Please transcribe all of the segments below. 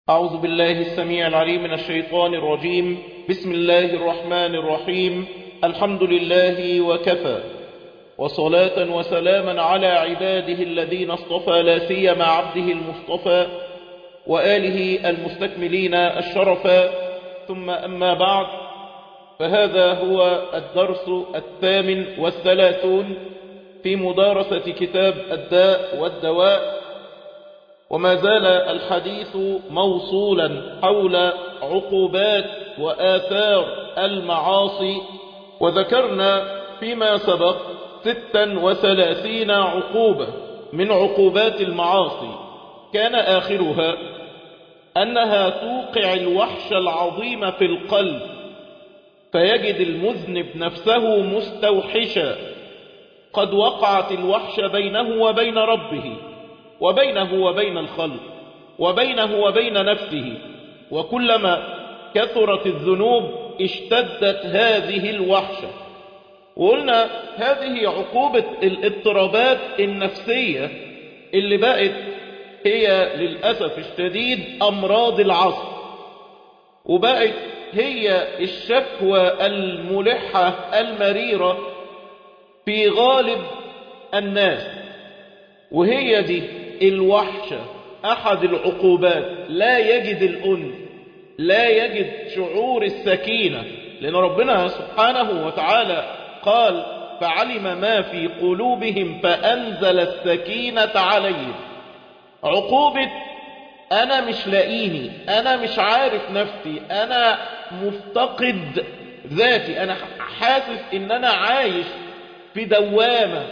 أعوذ بالله السميع العليم من الشيطان الرجيم بسم الله الرحمن الرحيم الحمد لله وكفى وصلاة وسلاما على عباده الذين اصطفى لا سيما عبده المصطفى وآله المستكملين الشرفا ثم أما بعد فهذا هو الدرس الثامن والثلاثون في مدارسة كتاب الداء والدواء وما زال الحديث موصولا حول عقوبات وآثار المعاصي وذكرنا فيما سبق ستا وثلاثين عقوبة من عقوبات المعاصي كان آخرها أنها توقع الوحش العظيم في القلب فيجد المذنب نفسه مستوحشا قد وقعت الوحش بينه وبين ربه وبينه وبين الخلق وبينه وبين نفسه وكلما كثرت الذنوب اشتدت هذه الوحشة وقلنا هذه عقوبة الاضطرابات النفسية اللي بقت هي للأسف الشديد أمراض العصر وبقت هي الشكوى الملحة المريرة في غالب الناس وهي دي الوحشة أحد العقوبات لا يجد الأنس لا يجد شعور السكينة لأن ربنا سبحانه وتعالى قال فعلم ما في قلوبهم فأنزل السكينة عليهم عقوبة أنا مش لاقيني أنا مش عارف نفسي أنا مفتقد ذاتي أنا حاسس إن أنا عايش في دوامة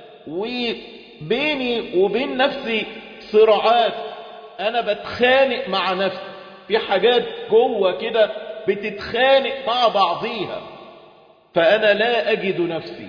وبيني وبين نفسي صراعات أنا بتخانق مع نفسي في حاجات جوه كده بتتخانق مع بعضيها فأنا لا أجد نفسي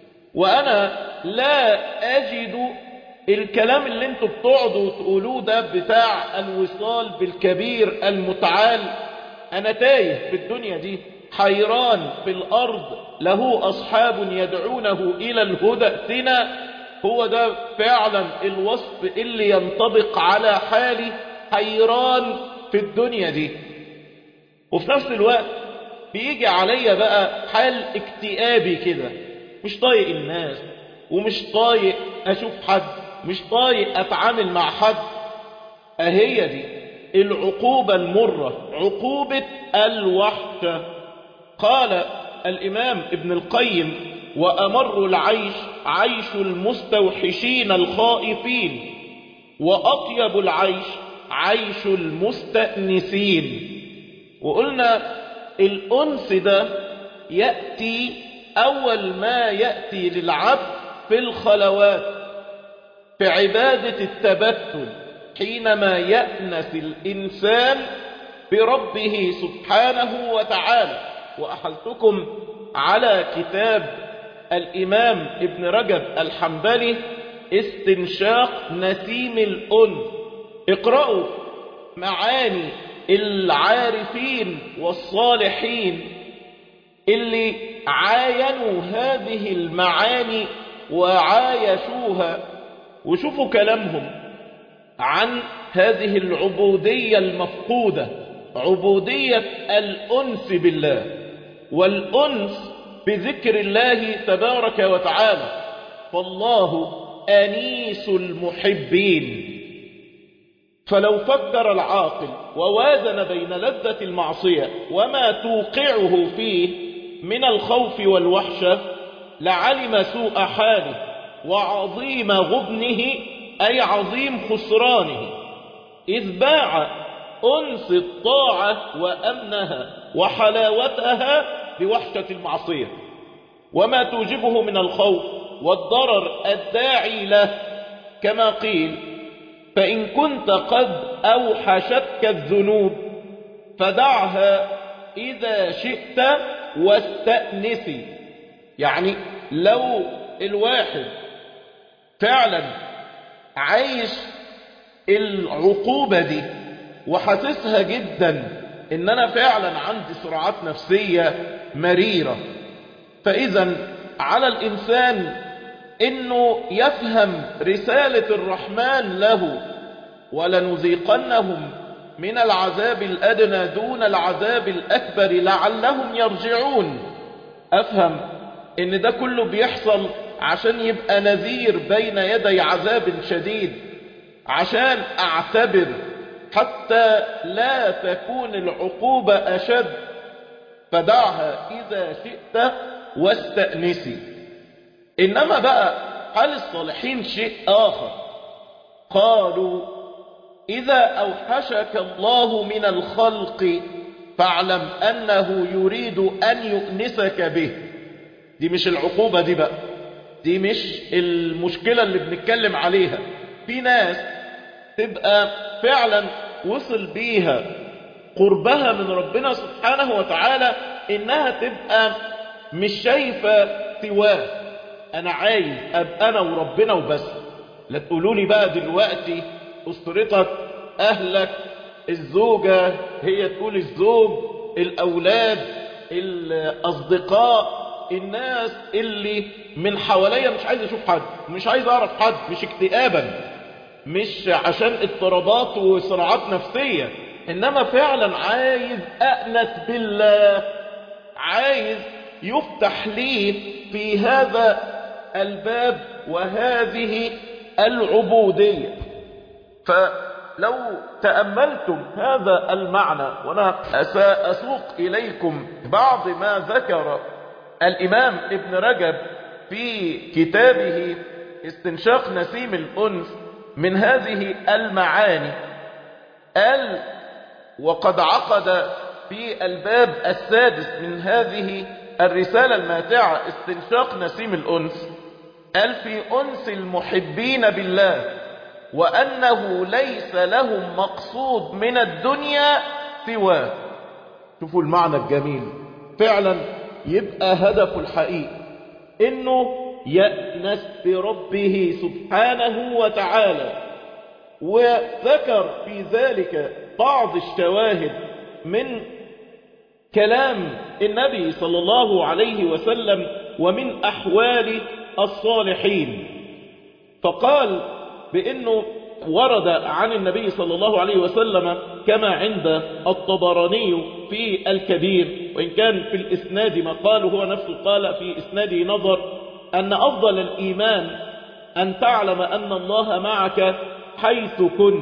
وأنا لا أجد الكلام اللي انتوا بتقعدوا تقولوه ده بتاع الوصال بالكبير المتعال أنا تايه في الدنيا دي حيران في الأرض له أصحاب يدعونه إلى الهدى ائتنا هو ده فعلا الوصف اللي ينطبق على حالي حيران في الدنيا دي وفي نفس الوقت بيجي عليا بقى حال اكتئابي كده مش طايق الناس ومش طايق اشوف حد مش طايق اتعامل مع حد اهي دي العقوبة المرة عقوبة الوحشة قال الامام ابن القيم وامر العيش عيش المستوحشين الخائفين واطيب العيش عيش المستأنسين وقلنا الأنس ده يأتي أول ما يأتي للعبد في الخلوات في عبادة التبتل حينما يأنس الإنسان بربه سبحانه وتعالى وأحلتكم على كتاب الإمام ابن رجب الحنبلي استنشاق نسيم الأنس اقرأوا معاني العارفين والصالحين اللي عاينوا هذه المعاني وعايشوها وشوفوا كلامهم عن هذه العبودية المفقودة عبودية الأنس بالله والأنس بذكر الله تبارك وتعالى فالله أنيس المحبين فلو فكر العاقل ووازن بين لذة المعصية وما توقعه فيه من الخوف والوحشة لعلم سوء حاله وعظيم غبنه أي عظيم خسرانه إذ باع أنس الطاعة وأمنها وحلاوتها بوحشة المعصية وما توجبه من الخوف والضرر الداعي له كما قيل فإن كنت قد أوحشتك الذنوب فدعها إذا شئت واستأنسي يعني لو الواحد فعلا عايش العقوبة دي وحاسسها جدا ان انا فعلا عندي صراعات نفسية مريرة فاذا على الانسان انه يفهم رسالة الرحمن له ولنذيقنهم من العذاب الأدنى دون العذاب الأكبر لعلهم يرجعون أفهم إن ده كله بيحصل عشان يبقى نذير بين يدي عذاب شديد عشان أعتبر حتى لا تكون العقوبة أشد فدعها إذا شئت واستأنسي إنما بقى حال الصالحين شيء آخر قالوا إذا أوحشك الله من الخلق فاعلم أنه يريد أن يؤنسك به دي مش العقوبة دي بقى دي مش المشكلة اللي بنتكلم عليها في ناس تبقى فعلا وصل بيها قربها من ربنا سبحانه وتعالى انها تبقى مش شايفة سواه انا عايز ابقى انا وربنا وبس لا تقولوا لي بقى دلوقتي اسرتك اهلك الزوجة هي تقول الزوج الاولاد الاصدقاء الناس اللي من حواليا مش عايز اشوف حد مش عايز اعرف حد مش اكتئابا مش عشان اضطرابات وصراعات نفسية انما فعلا عايز اأنس بالله عايز يفتح لي في هذا الباب وهذه العبودية فلو تأملتم هذا المعنى وانا سأسوق اليكم بعض ما ذكر الامام ابن رجب في كتابه استنشاق نسيم الانس من هذه المعاني قال وقد عقد في الباب السادس من هذه الرسالة الماتعة استنشاق نسيم الأنس قال في أنس المحبين بالله وأنه ليس لهم مقصود من الدنيا سواه شوفوا المعنى الجميل فعلا يبقى هدف الحقيقي انه يأنس بربه سبحانه وتعالى وذكر في ذلك بعض الشواهد من كلام النبي صلى الله عليه وسلم ومن أحوال الصالحين فقال بأنه ورد عن النبي صلى الله عليه وسلم كما عند الطبراني في الكبير وإن كان في الإسناد مقال هو نفسه قال في إسناده نظر أن أفضل الإيمان أن تعلم أن الله معك حيث كنت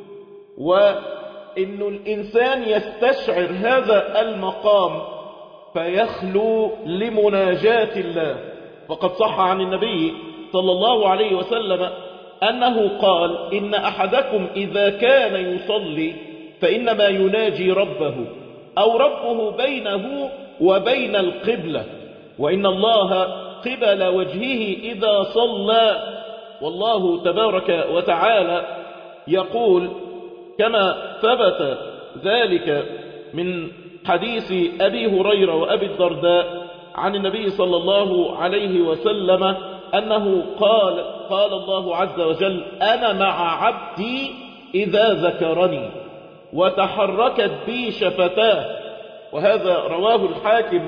وإن الإنسان يستشعر هذا المقام فيخلو لمناجاة الله وقد صح عن النبي صلى الله عليه وسلم أنه قال إن أحدكم إذا كان يصلي فإنما يناجي ربه أو ربه بينه وبين القبلة وإن الله قبل وجهه إذا صلى والله تبارك وتعالى يقول كما ثبت ذلك من حديث أبي هريرة وأبي الدرداء عن النبي صلى الله عليه وسلم أنه قال قال الله عز وجل أنا مع عبدي إذا ذكرني وتحركت بي شفتاه وهذا رواه الحاكم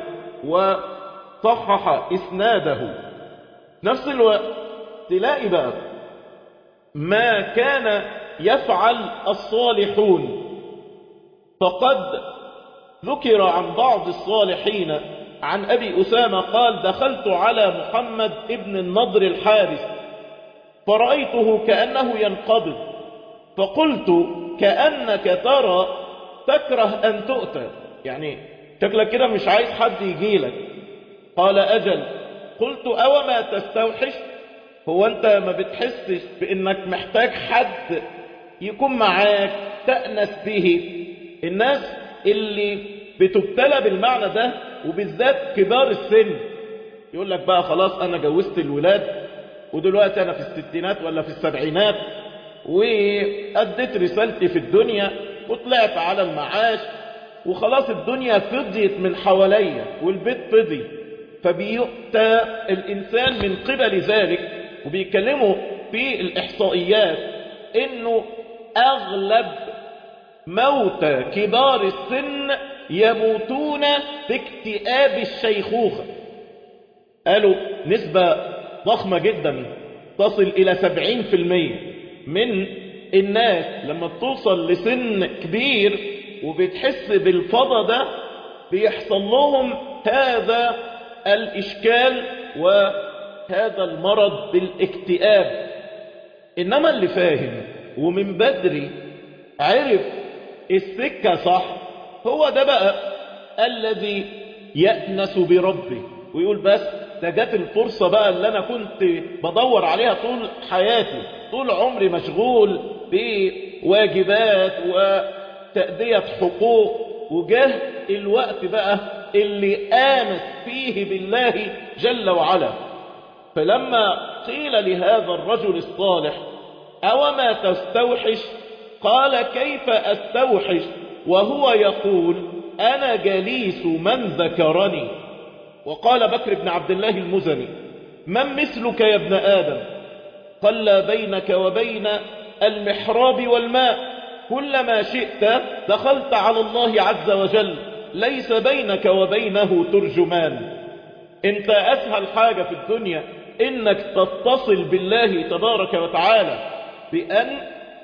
وصحح إسناده نفس الوقت تلاقي بقى ما كان يفعل الصالحون فقد ذكر عن بعض الصالحين عن أبي أسامة قال دخلت على محمد ابن النضر الحارث فرأيته كأنه ينقبض فقلت كأنك ترى تكره أن تؤتى يعني شكلك كده مش عايز حد يجيلك قال أجل قلت أو ما تستوحش هو أنت ما بتحسش بأنك محتاج حد يكون معاك تأنس به الناس اللي بتبتلى بالمعنى ده وبالذات كبار السن يقول لك بقى خلاص أنا جوزت الولاد ودلوقتي أنا في الستينات ولا في السبعينات وأديت رسالتي في الدنيا وطلعت على المعاش وخلاص الدنيا فضيت من حواليا والبيت فضي فبيؤتى الإنسان من قبل ذلك وبيتكلموا في الإحصائيات إنه أغلب موتى كبار السن يموتون باكتئاب الشيخوخة قالوا نسبة ضخمة جدا تصل إلى سبعين في المية من الناس لما بتوصل لسن كبير وبتحس بالفضا ده بيحصل لهم هذا الإشكال وهذا المرض بالاكتئاب إنما اللي فاهم ومن بدري عرف السكة صح هو ده بقى الذي يأنس بربه ويقول بس ده جت الفرصة بقى اللي أنا كنت بدور عليها طول حياتي طول عمري مشغول بواجبات وتأدية حقوق وجه الوقت بقى اللي آنس فيه بالله جل وعلا فلما قيل لهذا الرجل الصالح أوما تستوحش قال كيف أستوحش وهو يقول أنا جليس من ذكرني وقال بكر بن عبد الله المزني من مثلك يا ابن آدم قل بينك وبين المحراب والماء كلما شئت دخلت على الله عز وجل ليس بينك وبينه ترجمان انت أسهل حاجة في الدنيا انك تتصل بالله تبارك وتعالى بأن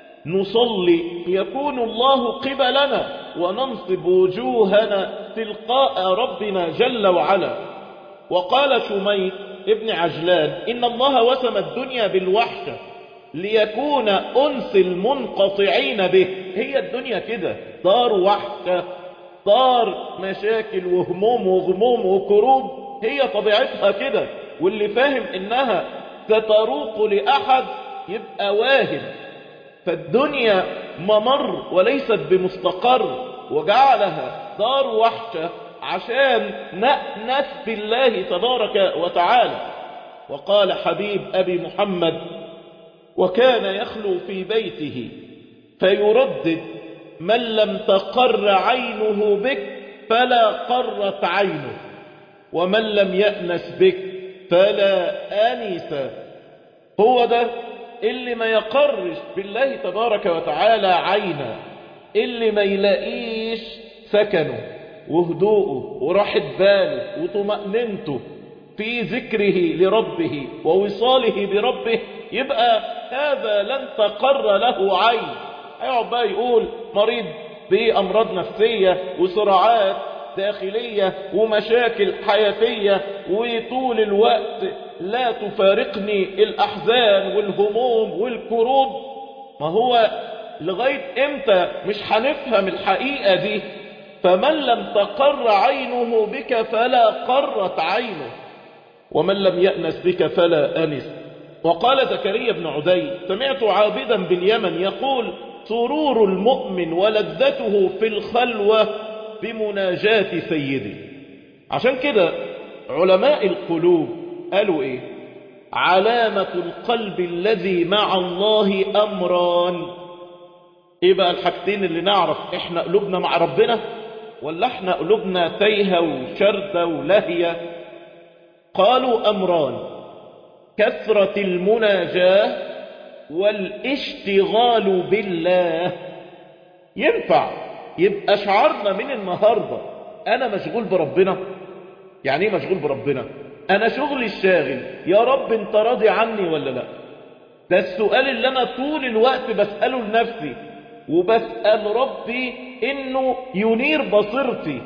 نصلي يكون الله قبلنا وننصب وجوهنا تلقاء ربنا جل وعلا وقال شميت ابن عجلان إن الله وسم الدنيا بالوحشة ليكون أنس المنقطعين به هي الدنيا كده دار وحشة دار مشاكل وهموم وغموم وكروب هي طبيعتها كده واللي فاهم إنها ستروق لأحد يبقى واهم فالدنيا ممر وليست بمستقر وجعلها دار وحشة عشان نأنس بالله تبارك وتعالى وقال حبيب أبي محمد وكان يخلو في بيته فيردد من لم تقر عينه بك فلا قرت عينه ومن لم يأنس بك فلا أنس هو ده اللي ما يقرش بالله تبارك وتعالى عينا اللي ما يلاقيش سكنه وهدوءه وراحة باله وطمأنينته في ذكره لربه ووصاله بربه يبقى هذا لن تقر له عين هيقعد بقى يقول مريض بأمراض نفسية وصراعات داخلية ومشاكل حياتية وطول الوقت لا تفارقني الأحزان والهموم والكروب ما هو لغاية امتى مش هنفهم الحقيقة دي فمن لم تقر عينه بك فلا قرت عينه ومن لم يأنس بك فلا أنس وقال زكريا بن عدي سمعت عابدا باليمن يقول سرور المؤمن ولذته في الخلوة بمناجاة سيدي عشان كده علماء القلوب قالوا ايه علامة القلب الذي مع الله أمران ايه بقى الحاجتين اللي نعرف احنا قلوبنا مع ربنا ولا احنا قلوبنا تايهة وشردة ولهية قالوا أمران كثرة المناجاة والاشتغال بالله ينفع يبقى شعارنا من النهاردة أنا مشغول بربنا يعني ايه مشغول بربنا أنا شغلي الشاغل يا رب انت راضي عني ولا لا ده السؤال اللي أنا طول الوقت بسأله لنفسي وبسأل ربي إنه ينير بصيرتي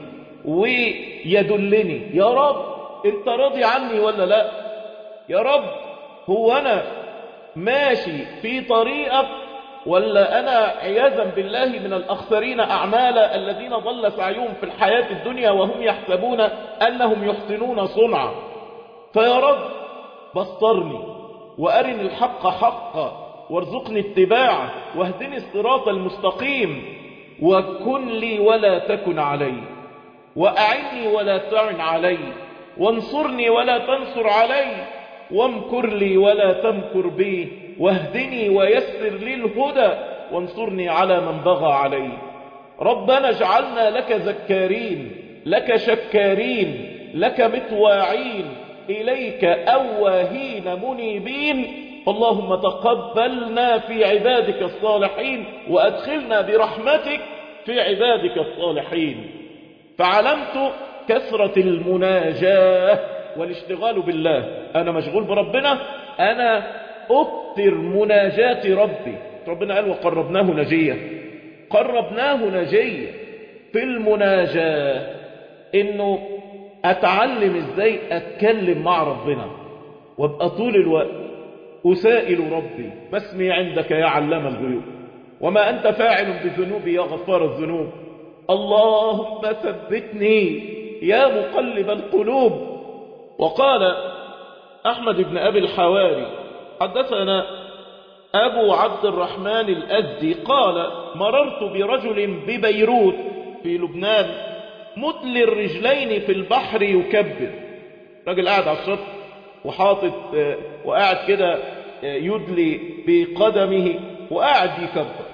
ويدلني يا رب انت راضي عني ولا لا يا رب هو أنا ماشي في طريقك ولا أنا عياذا بالله من الأخسرين أعمالا الذين ضل سعيهم في الحياة الدنيا وهم يحسبون أنهم يحسنون صنعا فيا رب بصرني وأرني الحق حقا وارزقني اتباعه واهدني الصراط المستقيم وكن لي ولا تكن علي وأعني ولا تعن علي وانصرني ولا تنصر علي وامكر لي ولا تمكر بي واهدني ويسر لي الهدى وانصرني على من بغى علي ربنا اجعلنا لك ذكارين لك شكارين لك متواعين إليك أواهين منيبين اللهم تقبلنا في عبادك الصالحين وأدخلنا برحمتك في عبادك الصالحين فعلمت كثرة المناجاة والاشتغال بالله أنا مشغول بربنا أنا أكثر مناجاة ربي ربنا قال وقربناه نجية قربناه نجية في المناجاة انه اتعلم ازاي اتكلم مع ربنا وابقى طول الوقت اسائل ربي ما اسمي عندك يا علام الغيوب وما انت فاعل بذنوبي يا غفار الذنوب اللهم ثبتني يا مقلب القلوب وقال احمد بن ابي الحواري حدثنا أبو عبد الرحمن الأزدي قال مررت برجل ببيروت في لبنان مدل الرجلين في البحر يكبر راجل قاعد على الشط وحاطط وقاعد كده يدلي بقدمه وقاعد يكبر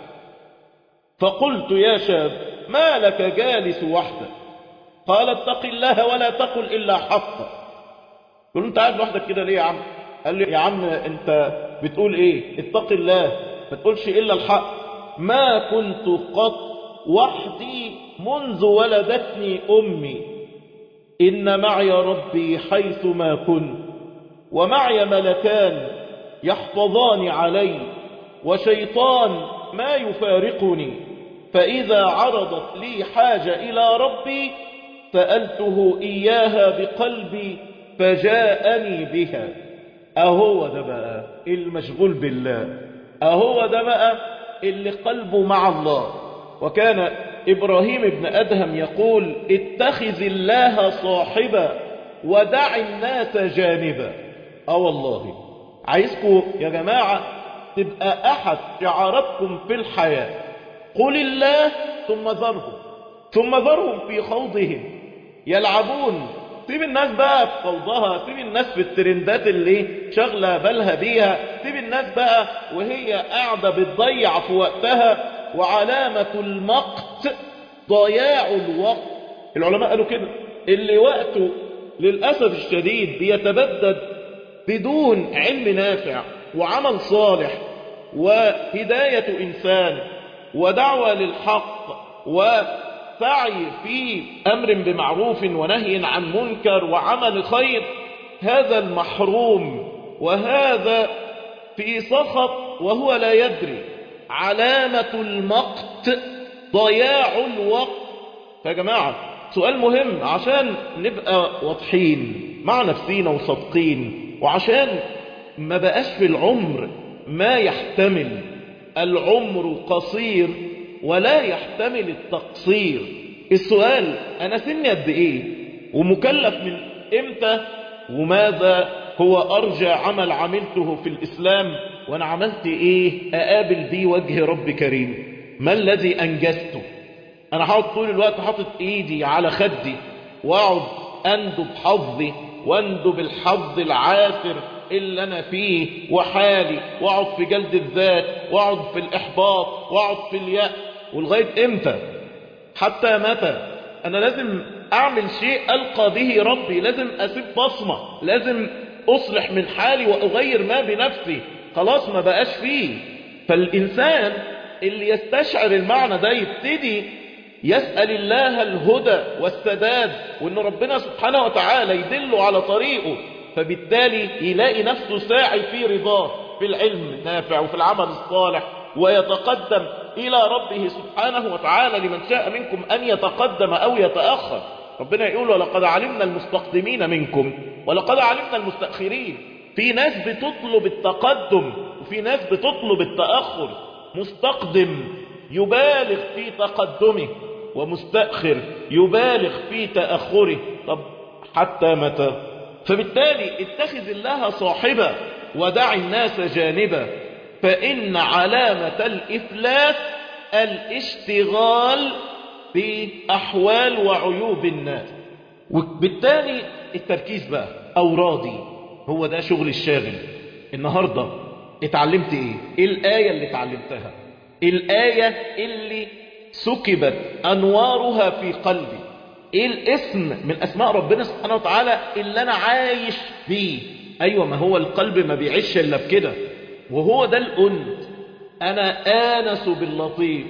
فقلت يا شاب ما لك جالس وحدك قال اتق الله ولا تقل إلا حقا قلت انت قاعد لوحدك كده ليه يا عم قال لي يا عم انت بتقول ايه اتق الله ما تقولش الا الحق ما كنت قط وحدي منذ ولدتني امي ان معي ربي حيث ما كنت ومعي ملكان يحفظان علي وشيطان ما يفارقني فاذا عرضت لي حاجه الى ربي سالته اياها بقلبي فجاءني بها اهو ده بقى المشغول بالله اهو ده بقى اللي قلبه مع الله وكان ابراهيم بن ادهم يقول اتخذ الله صاحبا ودع الناس جانبا اه والله عايزكم يا جماعة تبقى احد شعاراتكم في الحياة قل الله ثم ذرهم ثم ذرهم في خوضهم يلعبون سيب الناس بقى في خوضها سيب الناس في الترندات اللي شغلة بالها بيها سيب الناس بقى وهي قاعدة بتضيع في وقتها وعلامة المقت ضياع الوقت العلماء قالوا كده اللي وقته للأسف الشديد بيتبدد بدون علم نافع وعمل صالح وهداية إنسان ودعوة للحق وسعي في أمر بمعروف ونهي عن منكر وعمل خير هذا المحروم وهذا في سخط وهو لا يدري علامة المقت ضياع الوقت فيا جماعة سؤال مهم عشان نبقى واضحين مع نفسينا وصادقين وعشان ما بقاش في العمر ما يحتمل العمر قصير ولا يحتمل التقصير السؤال انا سني قد ايه ومكلف من امتى وماذا هو ارجى عمل عملته في الاسلام وانا عملت ايه اقابل بيه وجه رب كريم ما الذي انجزته انا هقعد طول الوقت حاطط ايدي على خدي واقعد اندب حظي واندب الحظ العاثر اللي انا فيه وحالي واقعد في جلد الذات واقعد في الاحباط واقعد في اليأس ولغايه امتى حتى متى انا لازم اعمل شيء القى به ربي لازم اسيب بصمه لازم اصلح من حالي واغير ما بنفسي خلاص ما بقاش فيه فالانسان اللي يستشعر المعنى ده يبتدي يسأل الله الهدى والسداد وان ربنا سبحانه وتعالى يدله على طريقه فبالتالي يلاقي نفسه ساعي في رضاه في العلم النافع وفي العمل الصالح ويتقدم إلى ربه سبحانه وتعالى لمن شاء منكم أن يتقدم أو يتأخر ربنا يقول ولقد علمنا المستقدمين منكم ولقد علمنا المستأخرين في ناس بتطلب التقدم وفي ناس بتطلب التأخر مستقدم يبالغ في تقدمه ومستأخر يبالغ في تأخره طب حتى متى فبالتالي اتخذ الله صاحبا ودع الناس جانبا فإن علامة الإفلاس الاشتغال بأحوال وعيوب الناس وبالتالي التركيز بقى أورادي هو ده شغل الشاغل النهاردة اتعلمت ايه ايه الآية اللي اتعلمتها الآية اللي سكبت أنوارها في قلبي ايه الاسم من اسماء ربنا سبحانه وتعالى اللي انا عايش بيه ايوه ما هو القلب ما بيعيش الا بكده وهو ده الانس انا انس باللطيف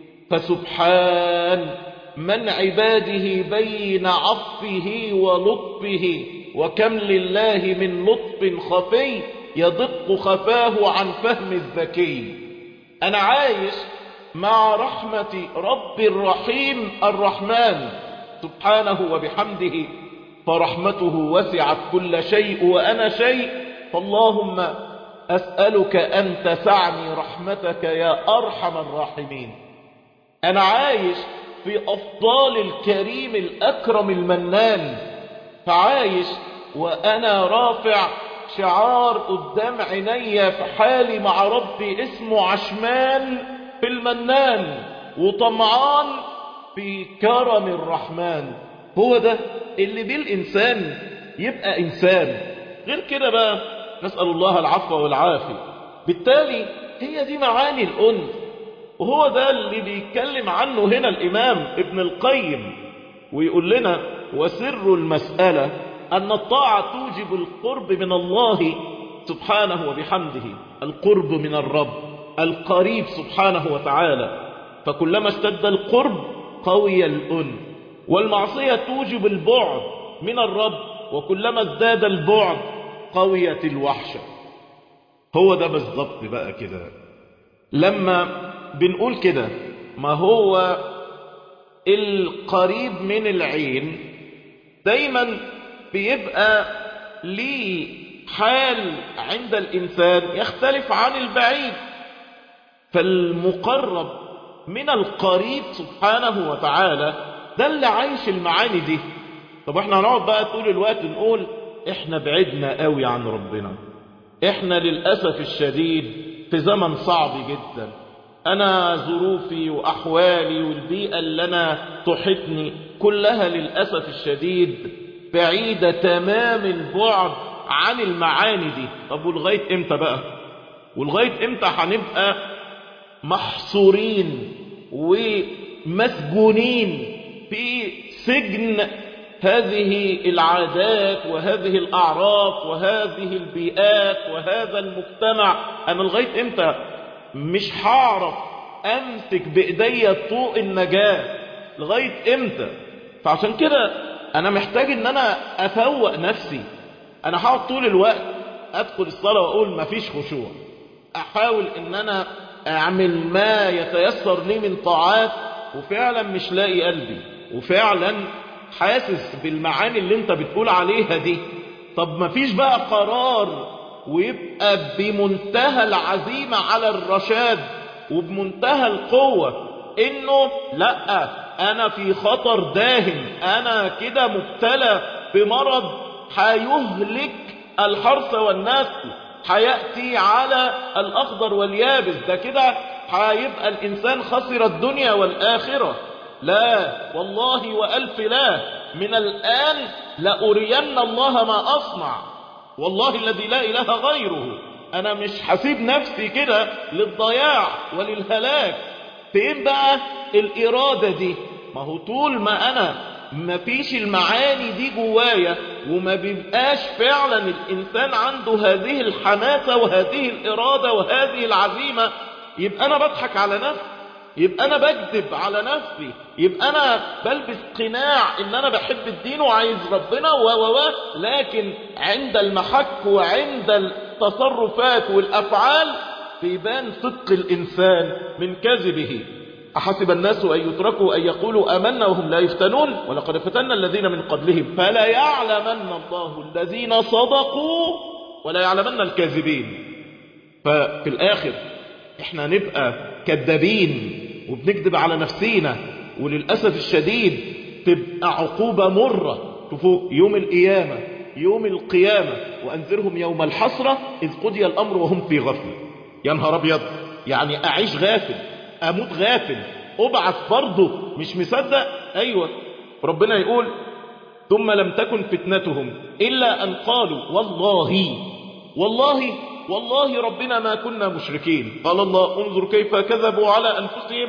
فسبحان من عباده بين عطفه ولطفه وكم لله من لطف خفي يدق خفاه عن فهم الذكي أنا عايش مع رحمة رب الرحيم الرحمن سبحانه وبحمده فرحمته وسعت كل شيء وأنا شيء فاللهم أسألك أن تسعني رحمتك يا أرحم الراحمين أنا عايش في أفضال الكريم الأكرم المنان فعايش وأنا رافع شعار قدام عيني في حالي مع ربي اسمه عشمان في المنان وطمعان في كرم الرحمن هو ده اللي بيه الإنسان يبقى إنسان غير كده بقى نسأل الله العفو والعافية بالتالي هي دي معاني الأنس وهو ده اللي بيتكلم عنه هنا الإمام ابن القيم ويقول لنا وسر المسألة أن الطاعة توجب القرب من الله سبحانه وبحمده القرب من الرب القريب سبحانه وتعالى فكلما اشتد القرب قوي الأنس والمعصية توجب البعد من الرب وكلما ازداد البعد قويت الوحشة هو ده بالظبط بقى كده لما بنقول كده ما هو القريب من العين دايما بيبقى ليه حال عند الإنسان يختلف عن البعيد فالمقرب من القريب سبحانه وتعالى ده اللي عايش المعاني دي طب احنا هنقعد بقى طول الوقت نقول احنا بعدنا قوي عن ربنا احنا للأسف الشديد في زمن صعب جدا انا ظروفي واحوالي والبيئة اللي انا تحتني كلها للأسف الشديد بعيدة تمام البعد عن المعاني دي طب ولغاية امتى بقى ولغاية امتى هنبقى محصورين ومسجونين في سجن هذه العادات وهذه الأعراف وهذه البيئات وهذا المجتمع أنا لغاية إمتى مش هعرف أمسك بإيديا طوق النجاة لغاية إمتى فعشان كده أنا محتاج إن أنا أفوق نفسي أنا هقعد طول الوقت أدخل الصلاة وأقول مفيش خشوع أحاول إن أنا أعمل ما يتيسر لي من طاعات وفعلا مش لاقي قلبي وفعلا حاسس بالمعاني اللي انت بتقول عليها دي طب ما فيش بقى قرار ويبقى بمنتهى العزيمة على الرشاد وبمنتهى القوة انه لا انا في خطر داهم انا كده مبتلى بمرض هيهلك الحرث والنسل هيأتي على الأخضر واليابس ده كده هيبقى الإنسان خسر الدنيا والآخرة لا والله وألف لا من الآن لأرين الله ما أصنع والله الذي لا إله غيره أنا مش حسيب نفسي كده للضياع وللهلاك فين بقى الإرادة دي ما هو طول ما أنا ما فيش المعاني دي جوايا وما بيبقاش فعلا الإنسان عنده هذه الحماسة وهذه الإرادة وهذه العزيمة يبقى أنا بضحك على نفسي يبقى أنا بكذب على نفسي يبقى أنا بلبس قناع إن أنا بحب الدين وعايز ربنا و و و لكن عند المحك وعند التصرفات والأفعال بيبان صدق الإنسان من كذبه أحسب الناس أن يتركوا أن يقولوا آمنا وهم لا يفتنون ولقد فتنا الذين من قبلهم فلا يعلمن الله الذين صدقوا ولا يعلمن الكاذبين ففي الآخر احنا نبقى كذابين وبنكذب على نفسينا وللأسف الشديد تبقى عقوبة مرة شوفوا يوم القيامة يوم القيامة وأنذرهم يوم الحسرة إذ قضي الأمر وهم في غفلة يا نهار أبيض يعني أعيش غافل أموت غافل أبعث برضه مش مصدق أيوة ربنا يقول ثم لم تكن فتنتهم إلا أن قالوا والله والله والله ربنا ما كنا مشركين قال الله انظر كيف كذبوا على أنفسهم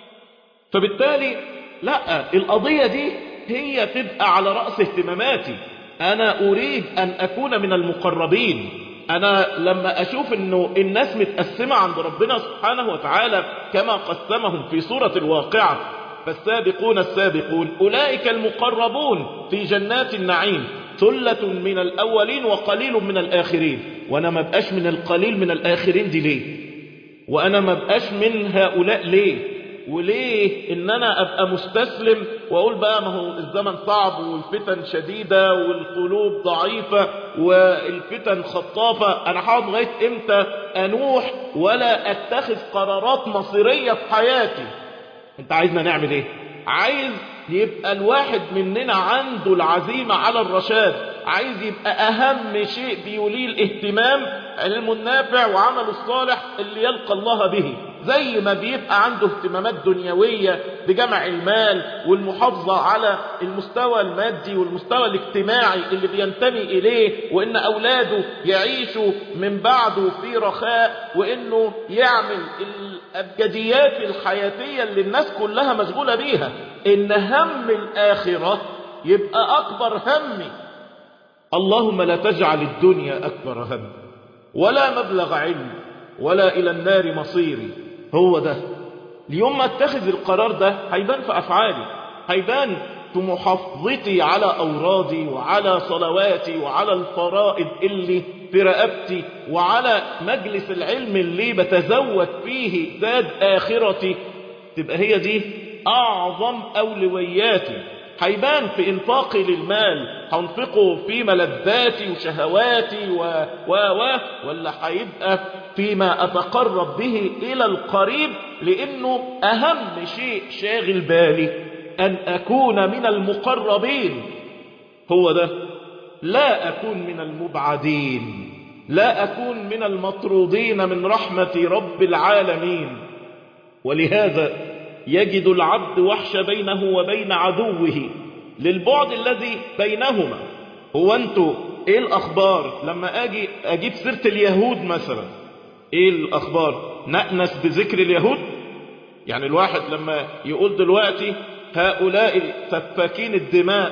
فبالتالي لا القضية دي هي تبقى على رأس اهتماماتي أنا أريد أن أكون من المقربين أنا لما أشوف أنه الناس متقسمة عند ربنا سبحانه وتعالى كما قسمهم في سورة الواقعة فالسابقون السابقون أولئك المقربون في جنات النعيم ثلة من الأولين وقليل من الآخرين وأنا ما بقاش من القليل من الآخرين دي ليه وانا ما بقاش من هؤلاء ليه وليه ان انا ابقى مستسلم واقول بقى ما هو الزمن صعب والفتن شديدة والقلوب ضعيفة والفتن خطافة انا هقعد لغاية امتى انوح ولا اتخذ قرارات مصيرية في حياتي انت عايزنا نعمل ايه عايز يبقى الواحد مننا عنده العزيمة على الرشاد عايز يبقى أهم شيء بيوليه الاهتمام علم النافع وعمل الصالح اللي يلقى الله به زي ما بيبقى عنده اهتمامات دنيوية بجمع المال والمحافظة على المستوى المادي والمستوى الاجتماعي اللي بينتمي إليه وإن أولاده يعيشوا من بعده في رخاء وإنه يعمل الأبجديات الحياتية اللي الناس كلها مشغولة بيها إن هم الآخرة يبقى أكبر همي اللهم لا تجعل الدنيا أكبر هم ولا مبلغ علم ولا إلى النار مصيري هو ده اليوم ما اتخذ القرار ده هيبان في أفعالي هيبان في محافظتي على أورادي وعلى صلواتي وعلى الفرائض اللي في رقبتي وعلى مجلس العلم اللي بتزود فيه زاد آخرتي تبقى هي دي أعظم أولوياتي هيبان في انفاقي للمال هنفقه في ملذاتي وشهواتي و و و ولا هيبقى فيما اتقرب به الى القريب لانه اهم شيء شاغل بالي ان اكون من المقربين هو ده لا اكون من المبعدين لا اكون من المطرودين من رحمه رب العالمين ولهذا يجد العبد وحش بينه وبين عدوه للبعد الذي بينهما هو انتوا ايه الاخبار لما اجي اجيب سيرة اليهود مثلا ايه الاخبار نأنس بذكر اليهود يعني الواحد لما يقول دلوقتي هؤلاء سفاكين الدماء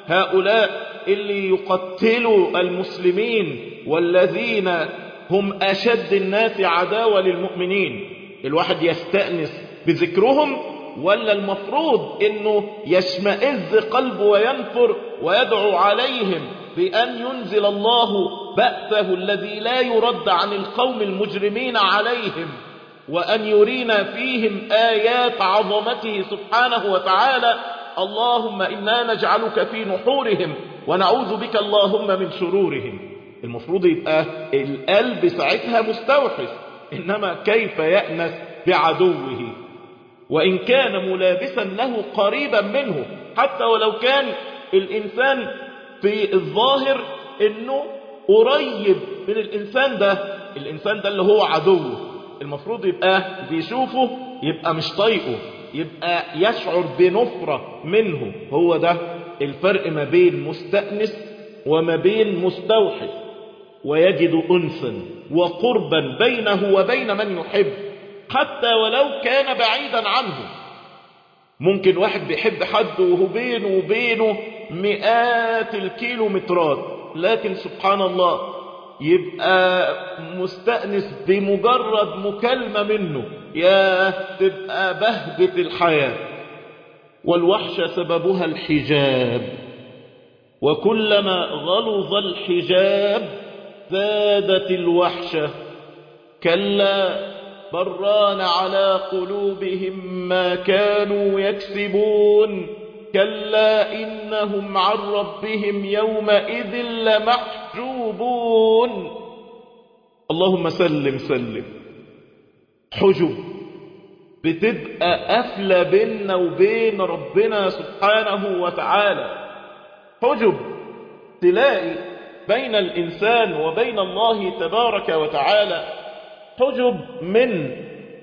هؤلاء اللي يقتلوا المسلمين والذين هم اشد الناس عداوة للمؤمنين الواحد يستأنس بذكرهم ولا المفروض انه يشمئز قلبه وينفر ويدعو عليهم بان ينزل الله بأسه الذي لا يرد عن القوم المجرمين عليهم وان يرينا فيهم ايات عظمته سبحانه وتعالى اللهم انا نجعلك في نحورهم ونعوذ بك اللهم من شرورهم المفروض يبقى القلب ساعتها مستوحش انما كيف يأنس بعدوه وإن كان ملابسا له قريبا منه حتى ولو كان الإنسان في الظاهر إنه قريب من الإنسان ده الإنسان ده اللي هو عدوه المفروض يبقى بيشوفه يبقى مش طايقه يبقى يشعر بنفرة منه هو ده الفرق ما بين مستأنس وما بين مستوحش ويجد أنسا وقربا بينه وبين من يحب حتى ولو كان بعيدا عنه ممكن واحد بيحب حد وهو بينه وبينه مئات الكيلومترات لكن سبحان الله يبقى مستأنس بمجرد مكالمة منه يا تبقى بهجة الحياة والوحشة سببها الحجاب وكلما غلظ الحجاب زادت الوحشة كلا بران على قلوبهم ما كانوا يكسبون كلا إنهم عن ربهم يومئذ لمحجوبون اللهم سلم سلم حجب بتبقى قفلة بيننا وبين ربنا سبحانه وتعالى حجب تلاقي بين الإنسان وبين الله تبارك وتعالى حجب من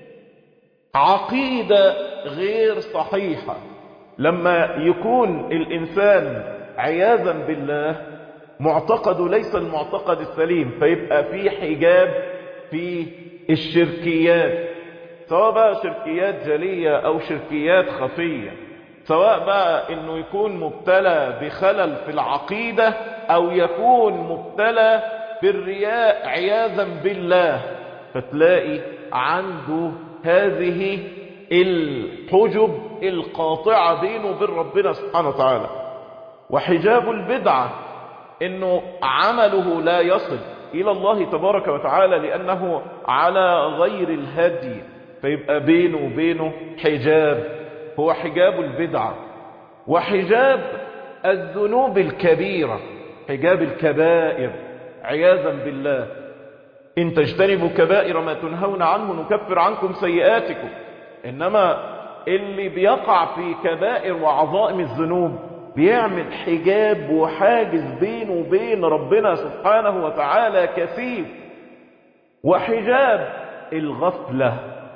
عقيدة غير صحيحة لما يكون الإنسان عياذا بالله معتقده ليس المعتقد السليم فيبقى في حجاب في الشركيات سواء بقى شركيات جلية أو شركيات خفية سواء بقى انه يكون مبتلى بخلل في العقيدة او يكون مبتلى بالرياء عياذا بالله فتلاقي عنده هذه الحجب القاطعة بينه وبين ربنا سبحانه وتعالى وحجاب البدعة انه عمله لا يصل إلى الله تبارك وتعالى لأنه على غير الهدي فيبقى بينه وبينه حجاب هو حجاب البدعة وحجاب الذنوب الكبيرة حجاب الكبائر عياذا بالله إن تجتنبوا كبائر ما تنهون عنه نكفر عنكم سيئاتكم إنما اللي بيقع في كبائر وعظائم الذنوب بيعمل حجاب وحاجز بينه وبين ربنا سبحانه وتعالى كثير وحجاب الغفلة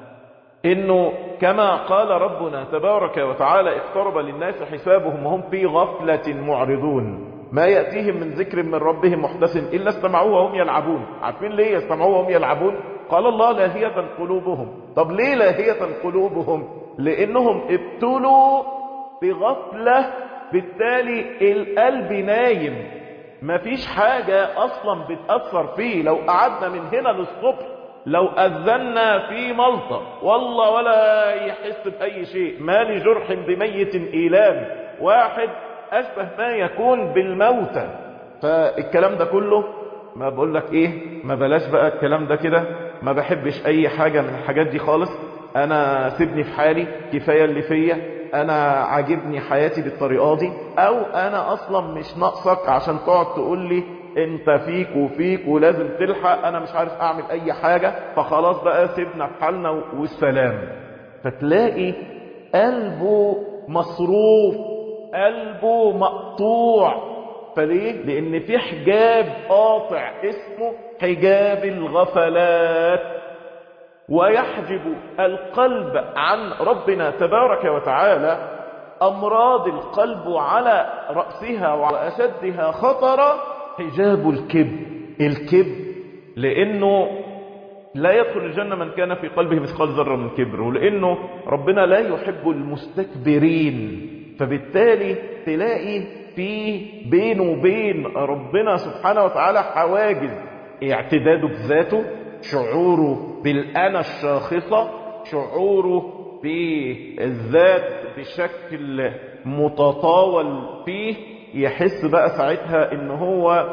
إنه كما قال ربنا تبارك وتعالى اقترب للناس حسابهم وهم في غفلة معرضون ما يأتيهم من ذكر من ربهم محدث إلا استمعوه وهم يلعبون عارفين ليه يستمعوه وهم يلعبون قال الله لاهية قلوبهم طب ليه لاهية قلوبهم لأنهم ابتلوا بغفلة بالتالي القلب نايم مفيش حاجة أصلا بتأثر فيه لو قعدنا من هنا للصبح لو أذنا في ملطة والله ولا يحس بأي شيء ما لجرح بميت إيلام واحد أشبه ما يكون بالموتى فالكلام ده كله ما بقول لك ايه ما بلاش بقى الكلام ده كده ما بحبش اي حاجة من الحاجات دي خالص انا سيبني في حالي كفاية اللي فيا انا عاجبني حياتي بالطريقة دي او انا اصلا مش ناقصك عشان تقعد تقول لي انت فيك وفيك ولازم تلحق انا مش عارف اعمل اي حاجة فخلاص بقى سيبنا في حالنا والسلام فتلاقي قلبه مصروف قلبه مقطوع فليه لان في حجاب قاطع اسمه حجاب الغفلات ويحجب القلب عن ربنا تبارك وتعالى امراض القلب على رأسها واشدها خطرا حجاب الكبر الكبر لانه لا يدخل الجنة من كان في قلبه مثقال ذرة من كبر ولانه ربنا لا يحب المستكبرين فبالتالي تلاقي في بينه وبين ربنا سبحانه وتعالى حواجز اعتداده بذاته شعوره بالأنا الشاخصة شعوره بالذات بشكل متطاول فيه يحس بقى ساعتها ان هو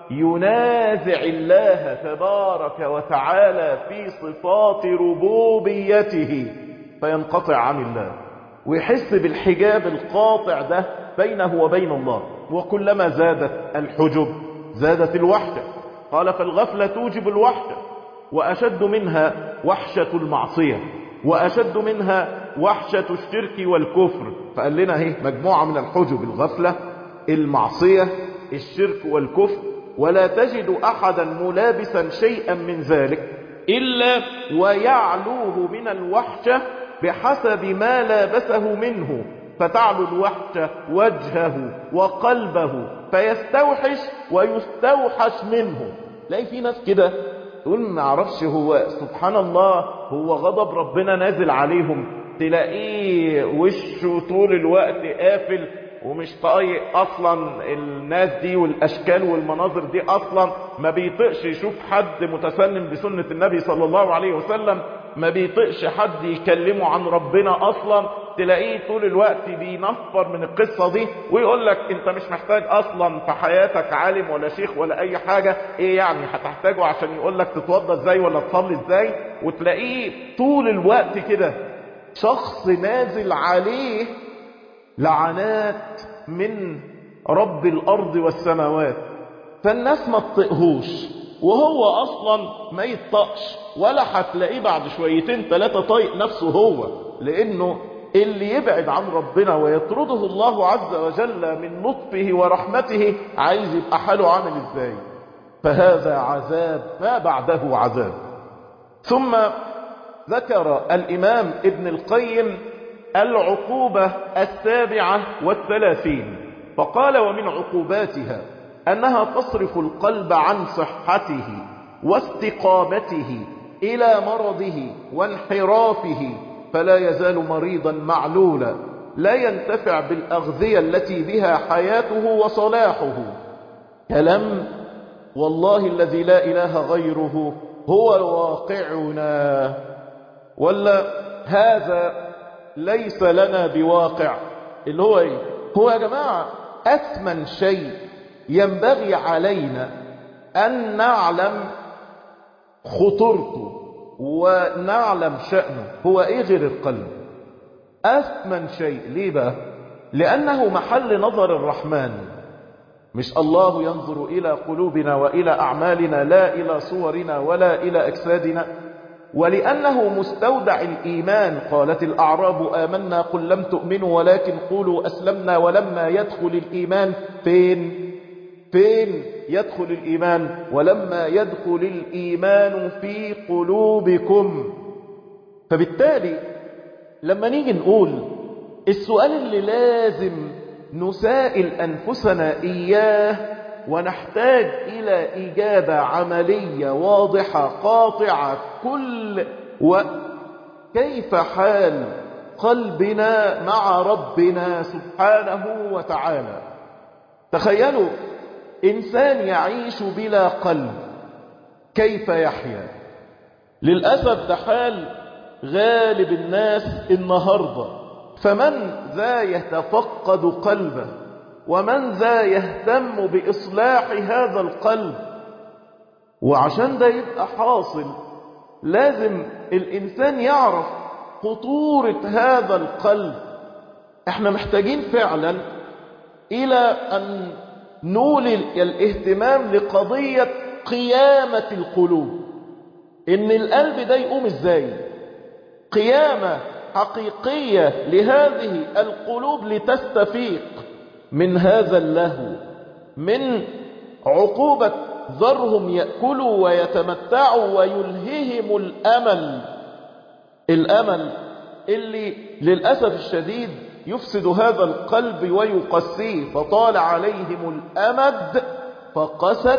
ينازع الله تبارك وتعالى في صفات ربوبيته فينقطع عن الله ويحس بالحجاب القاطع ده بينه وبين الله وكلما زادت الحجب زادت الوحشة قال فالغفلة توجب الوحشة وأشد منها وحشة المعصية وأشد منها وحشة الشرك والكفر فقال لنا هي مجموعة من الحجب الغفلة المعصية الشرك والكفر ولا تجد أحدا ملابسا شيئا من ذلك إلا ويعلوه من الوحشة بحسب ما لابسه منه فتعلو الوحشة وجهه وقلبه فيستوحش ويستوحش منه لاقي في ناس كده تقول ما اعرفش هو سبحان الله هو غضب ربنا نازل عليهم تلاقيه وشه طول الوقت قافل ومش طايق اصلا الناس دي والاشكال والمناظر دي اصلا ما بيطقش يشوف حد متسلم بسنة النبي صلى الله عليه وسلم ما بيطقش حد يكلمه عن ربنا اصلا تلاقيه طول الوقت بينفر من القصة دي ويقول لك انت مش محتاج اصلا في حياتك عالم ولا شيخ ولا اي حاجة ايه يعني هتحتاجه عشان يقول لك تتوضى ازاي ولا تصلي ازاي وتلاقيه طول الوقت كده شخص نازل عليه لعنات من رب الارض والسماوات فالناس ما تطقهوش وهو اصلا ما يطقش ولا هتلاقيه بعد شويتين ثلاثة طايق نفسه هو لانه اللي يبعد عن ربنا ويطرده الله عز وجل من لطفه ورحمته عايز يبقى حاله عامل ازاي فهذا عذاب ما بعده عذاب ثم ذكر الامام ابن القيم العقوبة السابعة والثلاثين فقال ومن عقوباتها أنها تصرف القلب عن صحته واستقامته إلى مرضه وانحرافه فلا يزال مريضا معلولا لا ينتفع بالأغذية التي بها حياته وصلاحه كلام والله الذي لا إله غيره هو واقعنا ولا هذا ليس لنا بواقع اللي هو ايه هو يا جماعة أثمن شيء ينبغي علينا أن نعلم خطورته ونعلم شأنه هو إيه غير القلب أثمن شيء ليه بقى لأنه محل نظر الرحمن مش الله ينظر إلى قلوبنا وإلى أعمالنا لا إلى صورنا ولا إلى أجسادنا ولأنه مستودع الإيمان قالت الأعراب آمنا قل لم تؤمنوا ولكن قولوا أسلمنا ولما يدخل الإيمان فين فين يدخل الإيمان ولما يدخل الإيمان في قلوبكم فبالتالي لما نيجي نقول السؤال اللي لازم نسائل أنفسنا إياه ونحتاج إلى إجابة عملية واضحة قاطعة كل وكيف حال قلبنا مع ربنا سبحانه وتعالى تخيلوا إنسان يعيش بلا قلب كيف يحيا للأسف ده حال غالب الناس النهارده فمن ذا يتفقد قلبه ومن ذا يهتم بإصلاح هذا القلب وعشان ده يبقى حاصل لازم الإنسان يعرف خطورة هذا القلب احنا محتاجين فعلا إلى أن نولي الاهتمام لقضية قيامة القلوب إن القلب ده يقوم إزاي قيامة حقيقية لهذه القلوب لتستفيق من هذا اللهو من عقوبة ذرهم يأكلوا ويتمتعوا ويلههم الأمل الأمل اللي للأسف الشديد يفسد هذا القلب ويقسيه فطال عليهم الأمد فقست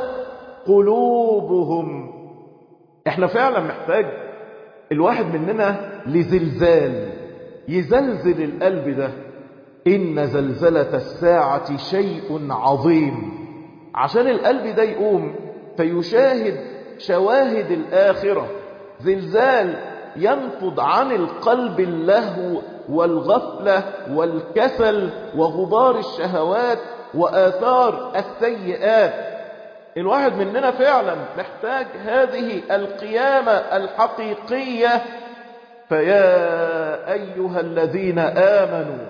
قلوبهم احنا فعلا محتاج الواحد مننا لزلزال يزلزل القلب ده إن زلزلة الساعة شيء عظيم عشان القلب ده يقوم فيشاهد شواهد الآخرة زلزال ينفض عن القلب اللهو والغفلة والكسل وغبار الشهوات وآثار السيئات الواحد مننا فعلا محتاج هذه القيامة الحقيقية فيا أيها الذين آمنوا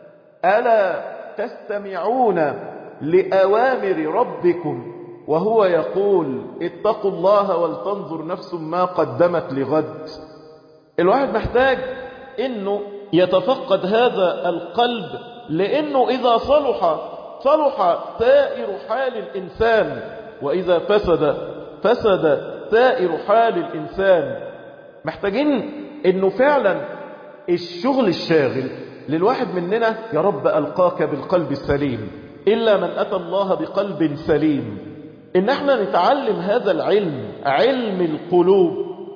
ألا تستمعون لأوامر ربكم وهو يقول اتقوا الله ولتنظر نفس ما قدمت لغد الواحد محتاج انه يتفقد هذا القلب لانه اذا صلح صلح سائر حال الانسان واذا فسد فسد سائر حال الانسان محتاجين انه فعلا الشغل الشاغل للواحد مننا يا رب القاك بالقلب السليم الا من اتى الله بقلب سليم ان احنا نتعلم هذا العلم علم القلوب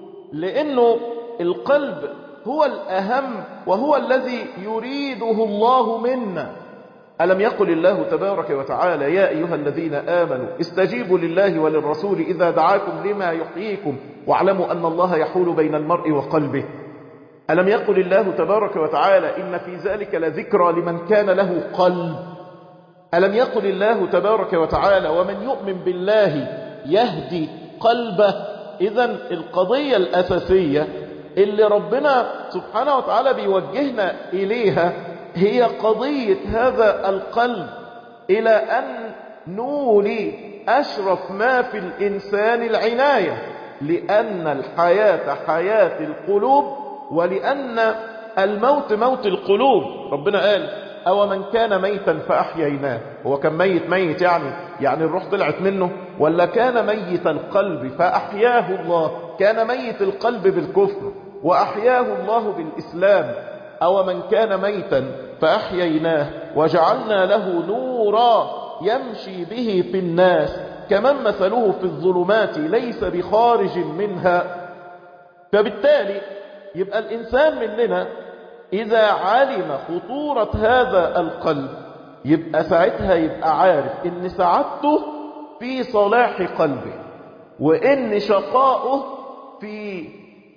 لانه القلب هو الاهم وهو الذي يريده الله منا ألم يقل الله تبارك وتعالى يا أيها الذين آمنوا استجيبوا لله وللرسول إذا دعاكم لما يحييكم واعلموا أن الله يحول بين المرء وقلبه ألم يقل الله تبارك وتعالى إن في ذلك لذكرى لمن كان له قلب ألم يقل الله تبارك وتعالى ومن يؤمن بالله يهدي قلبه إذا القضية الأساسية اللي ربنا سبحانه وتعالى بيوجهنا إليها هي قضية هذا القلب إلى أن نولي أشرف ما في الإنسان العناية لأن الحياة حياة القلوب ولأن الموت موت القلوب ربنا قال أو من كان ميتا فأحييناه هو كان ميت ميت يعني يعني الروح طلعت منه ولا كان ميت القلب فأحياه الله كان ميت القلب بالكفر وأحياه الله بالإسلام أو من كان ميتا فأحييناه وجعلنا له نورا يمشي به في الناس كمن مثله في الظلمات ليس بخارج منها فبالتالي يبقى الإنسان مننا إذا علم خطورة هذا القلب يبقى ساعتها يبقى عارف إن سعادته في صلاح قلبه وإن شقاؤه في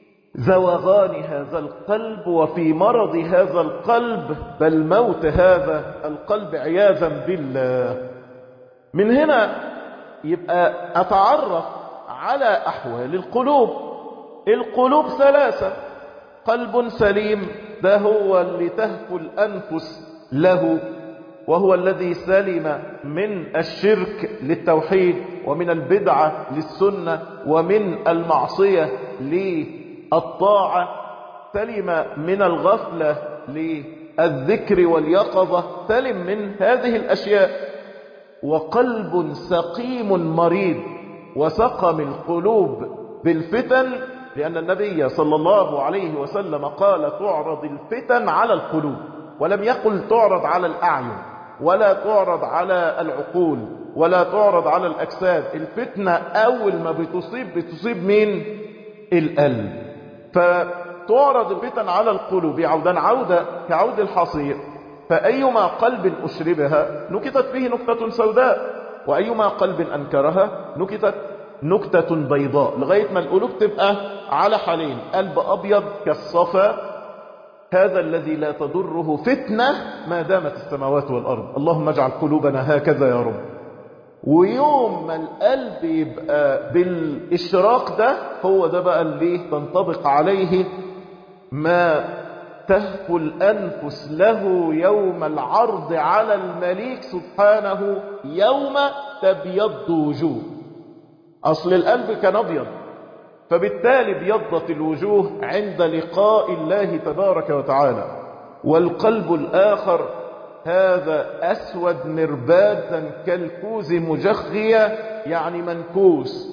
زوغان هذا القلب وفي مرض هذا القلب بل موت هذا القلب عياذا بالله من هنا يبقى أتعرف على أحوال القلوب القلوب ثلاثة قلب سليم ده هو اللي تهفو الأنفس له وهو الذي سلم من الشرك للتوحيد ومن البدعة للسنة ومن المعصية للطاعة سلم من الغفلة للذكر واليقظة سلم من هذه الأشياء وقلب سقيم مريض وسقم القلوب بالفتن لأن النبي صلى الله عليه وسلم قال تعرض الفتن على القلوب ولم يقل تعرض على الأعين ولا تعرض على العقول ولا تعرض على الأجساد الفتنة أول ما بتصيب بتصيب مين القلب فتعرض الفتن على القلوب عودا عودة كعود الحصير فأيما قلب أشربها نكتت فيه نكتة سوداء وأيما قلب أنكرها نكتت نكتة بيضاء لغاية ما القلوب تبقى على حالين قلب أبيض كالصفا هذا الذي لا تضره فتنة ما دامت السماوات والأرض اللهم اجعل قلوبنا هكذا يا رب ويوم ما القلب يبقى بالإشراق ده هو ده بقى اللي تنطبق عليه ما تهفو الأنفس له يوم العرض على المليك سبحانه يوم تبيض وجوه أصل القلب كان أبيض فبالتالي ابيضت الوجوه عند لقاء الله تبارك وتعالى والقلب الآخر هذا أسود مربادا كالكوز مجخية يعني منكوس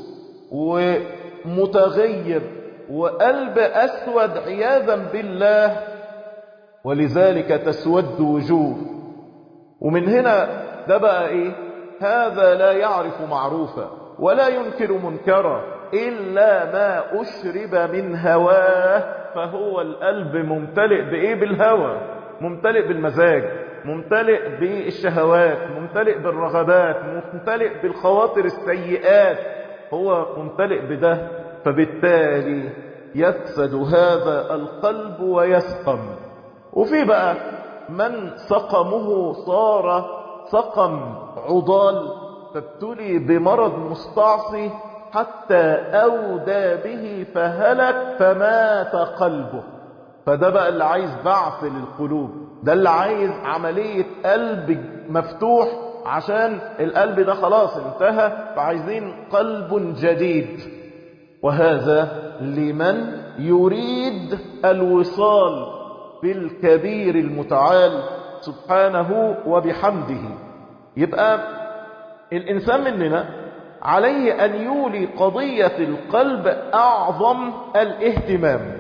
ومتغير وقلب أسود عياذا بالله ولذلك تسود وجوه ومن هنا ده بقى إيه هذا لا يعرف معروفا ولا ينكر منكرا إلا ما أشرب من هواه فهو القلب ممتلئ بإيه بالهوى ممتلئ بالمزاج ممتلئ بالشهوات ممتلئ بالرغبات ممتلئ بالخواطر السيئات هو ممتلئ بده فبالتالي يفسد هذا القلب ويسقم وفي بقى من سقمه صار سقم عضال فابتلي بمرض مستعصي حتى أودى به فهلك فمات قلبه فده بقى اللي عايز بعث للقلوب ده اللي عايز عملية قلب مفتوح عشان القلب ده خلاص انتهى فعايزين قلب جديد وهذا لمن يريد الوصال بالكبير المتعال سبحانه وبحمده يبقى الإنسان مننا عليه أن يولي قضية القلب أعظم الاهتمام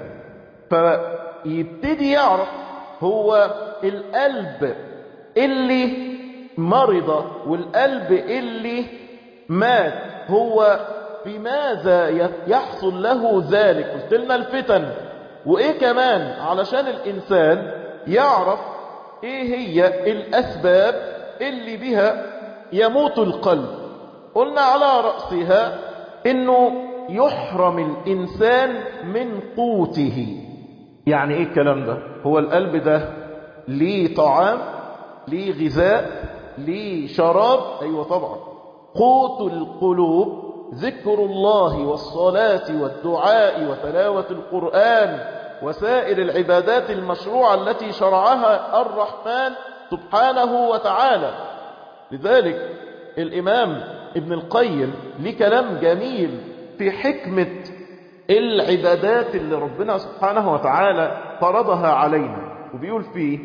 فيبتدي يعرف هو القلب اللي مرض والقلب اللي مات هو بماذا يحصل له ذلك قلت لنا الفتن وإيه كمان علشان الإنسان يعرف إيه هي الأسباب اللي بها يموت القلب قلنا على رأسها انه يحرم الانسان من قوته يعني ايه الكلام ده هو القلب ده ليه طعام ليه غذاء ليه شراب ايوه طبعا قوت القلوب ذكر الله والصلاة والدعاء وتلاوة القرآن وسائر العبادات المشروعة التي شرعها الرحمن سبحانه وتعالى لذلك الإمام ابن القيم ليه كلام جميل في حكمة العبادات اللي ربنا سبحانه وتعالى فرضها علينا وبيقول فيه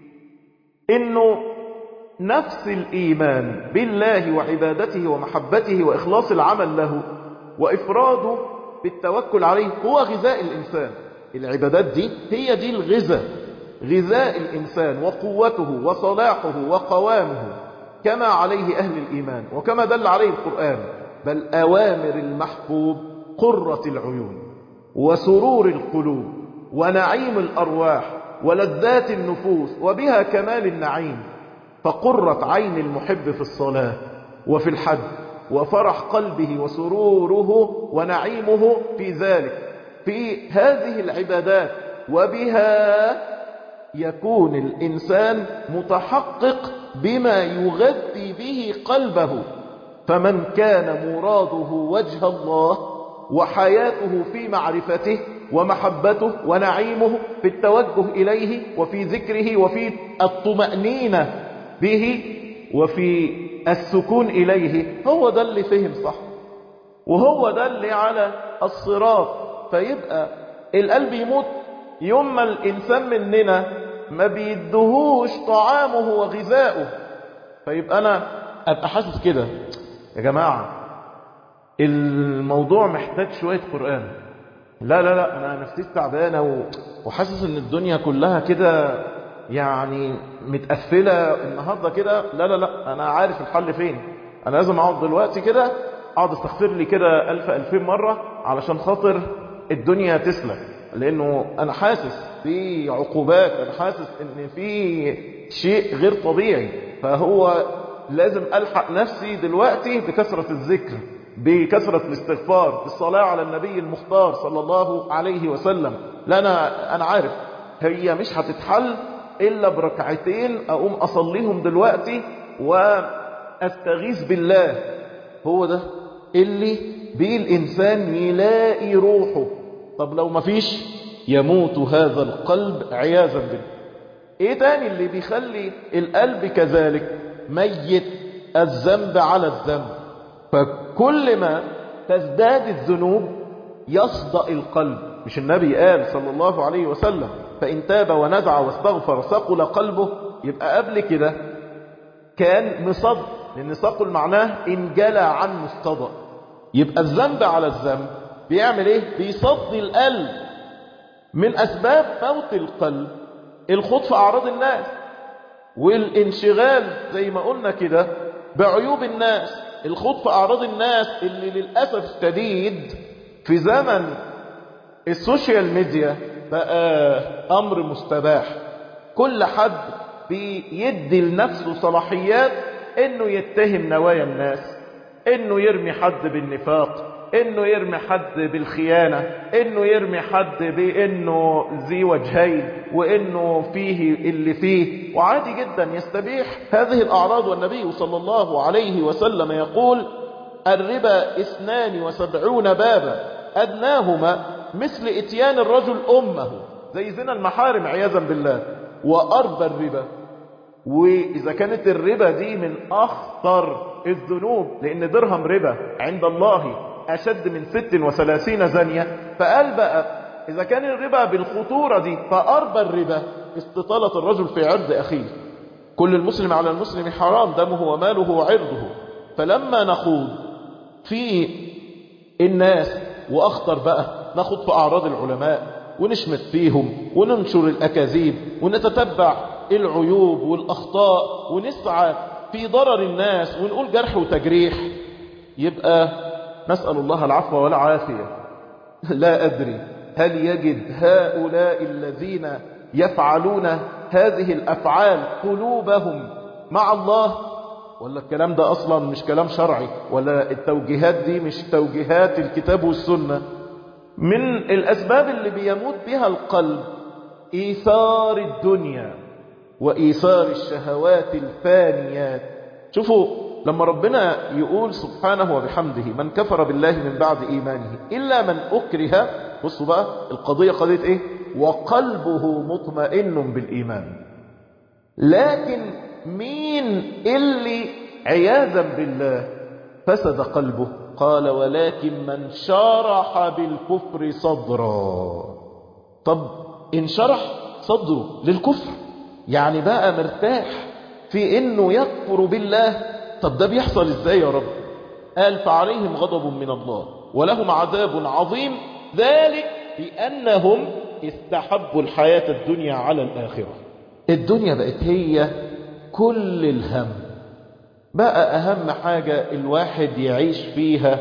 انه نفس الإيمان بالله وعبادته ومحبته وإخلاص العمل له وإفراده بالتوكل عليه هو غذاء الإنسان العبادات دي هي دي الغذاء غذاء الإنسان وقوته وصلاحه وقوامه كما عليه أهل الإيمان وكما دل عليه القرآن بل أوامر المحبوب قرة العيون وسرور القلوب ونعيم الأرواح ولذات النفوس وبها كمال النعيم فقرة عين المحب في الصلاة وفي الحج وفرح قلبه وسروره ونعيمه في ذلك في هذه العبادات وبها يكون الإنسان متحقق بما يغذي به قلبه فمن كان مراده وجه الله وحياته في معرفته ومحبته ونعيمه في التوجه إليه وفي ذكره وفي الطمأنينة به وفي السكون إليه هو ده اللي فهم صح وهو ده اللي على الصراط فيبقى القلب يموت يوم ما الإنسان مننا ما بيدهوش طعامه وغذاؤه فيبقى أنا أبقى حاسس كده يا جماعة الموضوع محتاج شوية قرآن لا لا لا أنا نفسي تعبانة وحاسس إن الدنيا كلها كده يعني متقفلة النهاردة كده لا لا لا أنا عارف الحل فين أنا لازم أقعد دلوقتي كده أقعد استغفر لي كده ألف ألفين مرة علشان خاطر الدنيا تسلك لأنه أنا حاسس في عقوبات أنا حاسس إن في شيء غير طبيعي فهو لازم ألحق نفسي دلوقتي بكثرة الذكر بكثرة الاستغفار بالصلاة على النبي المختار صلى الله عليه وسلم لا أنا, أنا عارف هي مش هتتحل إلا بركعتين أقوم أصليهم دلوقتي وأستغيث بالله هو ده اللي بيه الإنسان يلاقي روحه طب لو مفيش يموت هذا القلب عياذا بالله ايه تاني اللي بيخلي القلب كذلك ميت الذنب على الذنب فكل ما تزداد الذنوب يصدأ القلب مش النبي قال صلى الله عليه وسلم فإن تاب ونزع واستغفر ثقل قلبه يبقى قبل كده كان مصد لأن ثقل معناه انجلى عن مستضأ يبقى الذنب على الذنب بيعمل ايه بيصدي القلب من أسباب موت القلب الخوض في أعراض الناس والانشغال زي ما قلنا كده بعيوب الناس الخوض في أعراض الناس اللي للأسف الشديد في زمن السوشيال ميديا بقى أمر مستباح كل حد بيدي لنفسه صلاحيات انه يتهم نوايا الناس انه يرمي حد بالنفاق انه يرمي حد بالخيانة انه يرمي حد بانه ذي وجهين وانه فيه اللي فيه وعادي جدا يستبيح هذه الاعراض والنبي صلى الله عليه وسلم يقول الربا اثنان وسبعون بابا ادناهما مثل اتيان الرجل امه زي زنا المحارم عياذا بالله واربى الربا واذا كانت الربا دي من اخطر الذنوب لان درهم ربا عند الله أشد من ست وثلاثين زانية فقال بقى إذا كان الربا بالخطورة دي فأربى الربا استطالة الرجل في عرض أخيه كل المسلم على المسلم حرام دمه وماله وعرضه فلما نخوض في الناس وأخطر بقى نخوض في أعراض العلماء ونشمت فيهم وننشر الأكاذيب ونتتبع العيوب والأخطاء ونسعى في ضرر الناس ونقول جرح وتجريح يبقى نسأل الله العفو والعافية لا أدري هل يجد هؤلاء الذين يفعلون هذه الأفعال قلوبهم مع الله ولا الكلام ده أصلا مش كلام شرعي ولا التوجيهات دي مش توجيهات الكتاب والسنة من الأسباب اللي بيموت بها القلب إيثار الدنيا وإيثار الشهوات الفانيات شوفوا لما ربنا يقول سبحانه وبحمده من كفر بالله من بعد إيمانه إلا من أكره بصوا بقى القضية قضية إيه وقلبه مطمئن بالإيمان لكن مين اللي عياذا بالله فسد قلبه قال ولكن من شرح بالكفر صدرا طب انشرح صدره للكفر يعني بقى مرتاح في انه يكفر بالله طب ده بيحصل ازاي يا رب قال فعليهم غضب من الله ولهم عذاب عظيم ذلك بأنهم استحبوا الحياة الدنيا على الآخرة الدنيا بقت هي كل الهم بقى أهم حاجة الواحد يعيش فيها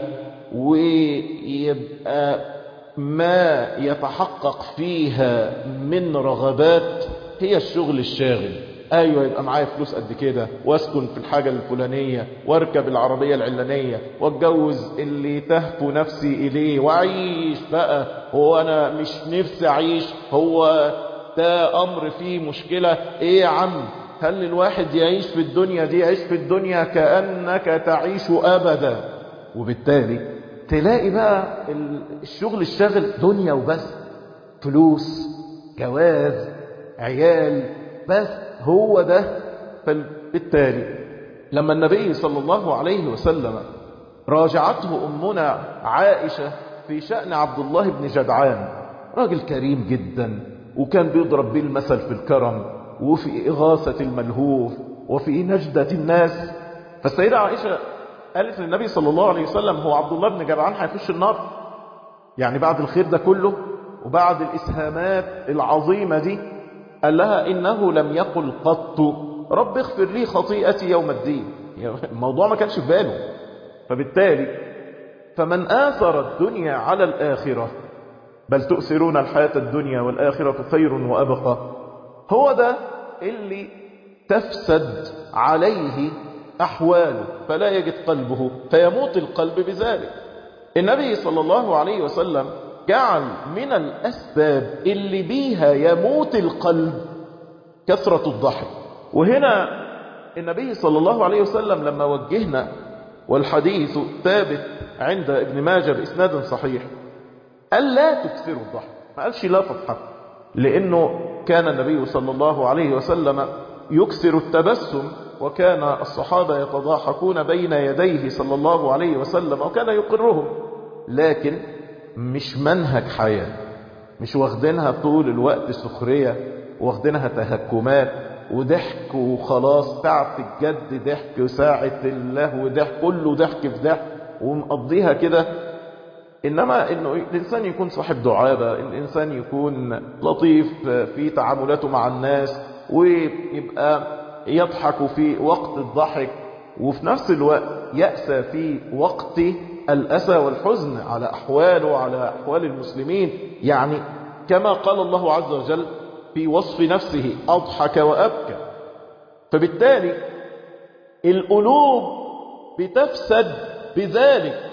ويبقى ما يتحقق فيها من رغبات هي الشغل الشاغل ايوه يبقى معايا فلوس قد كده واسكن في الحاجة الفلانية واركب العربية العلانية واتجوز اللي تهفو نفسي اليه واعيش بقى هو انا مش نفسي اعيش هو ده امر فيه مشكلة ايه يا عم هل الواحد يعيش في الدنيا دي يعيش في الدنيا كأنك تعيش أبدا وبالتالي تلاقي بقى الشغل الشاغل دنيا وبس فلوس جواز عيال بس هو ده فبالتالي لما النبي صلى الله عليه وسلم راجعته أمنا عائشة في شأن عبد الله بن جدعان راجل كريم جدا وكان بيضرب به المثل في الكرم وفي إغاثة الملهوف وفي نجدة الناس فالسيدة عائشة قالت للنبي صلى الله عليه وسلم هو عبد الله بن جدعان هيخش النار يعني بعد الخير ده كله وبعد الإسهامات العظيمة دي قال لها إنه لم يقل قط رب اغفر لي خطيئتي يوم الدين الموضوع ما كانش في باله فبالتالي فمن آثر الدنيا على الآخرة بل تؤثرون الحياة الدنيا والآخرة خير وأبقى هو ده اللي تفسد عليه أحواله فلا يجد قلبه فيموت القلب بذلك النبي صلى الله عليه وسلم جعل من الأسباب اللي بيها يموت القلب كثرة الضحك وهنا النبي صلى الله عليه وسلم لما وجهنا والحديث ثابت عند ابن ماجه بإسناد صحيح قال لا تكثروا الضحك ما قالش لا تضحكوا لأنه كان النبي صلى الله عليه وسلم يكثر التبسم وكان الصحابة يتضاحكون بين يديه صلى الله عليه وسلم وكان يقرهم لكن مش منهج حياة مش واخدينها طول الوقت سخرية واخدينها تهكمات وضحك وخلاص ساعة الجد ضحك وساعة اللهو ضحك كله ضحك في ضحك ومقضيها كده إنما إنه الإنسان يكون صاحب دعابة الإنسان يكون لطيف في تعاملاته مع الناس ويبقى يضحك في وقت الضحك وفي نفس الوقت يأسى في وقت الأسى والحزن على أحواله وعلى أحوال المسلمين يعني كما قال الله عز وجل في وصف نفسه أضحك وأبكى فبالتالي القلوب بتفسد بذلك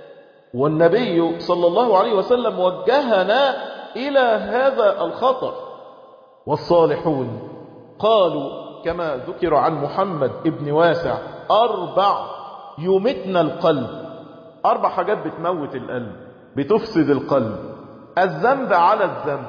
والنبي صلى الله عليه وسلم وجهنا إلى هذا الخطر والصالحون قالوا كما ذكر عن محمد ابن واسع أربع يمتن القلب أربع حاجات بتموت القلب بتفسد القلب الذنب على الذنب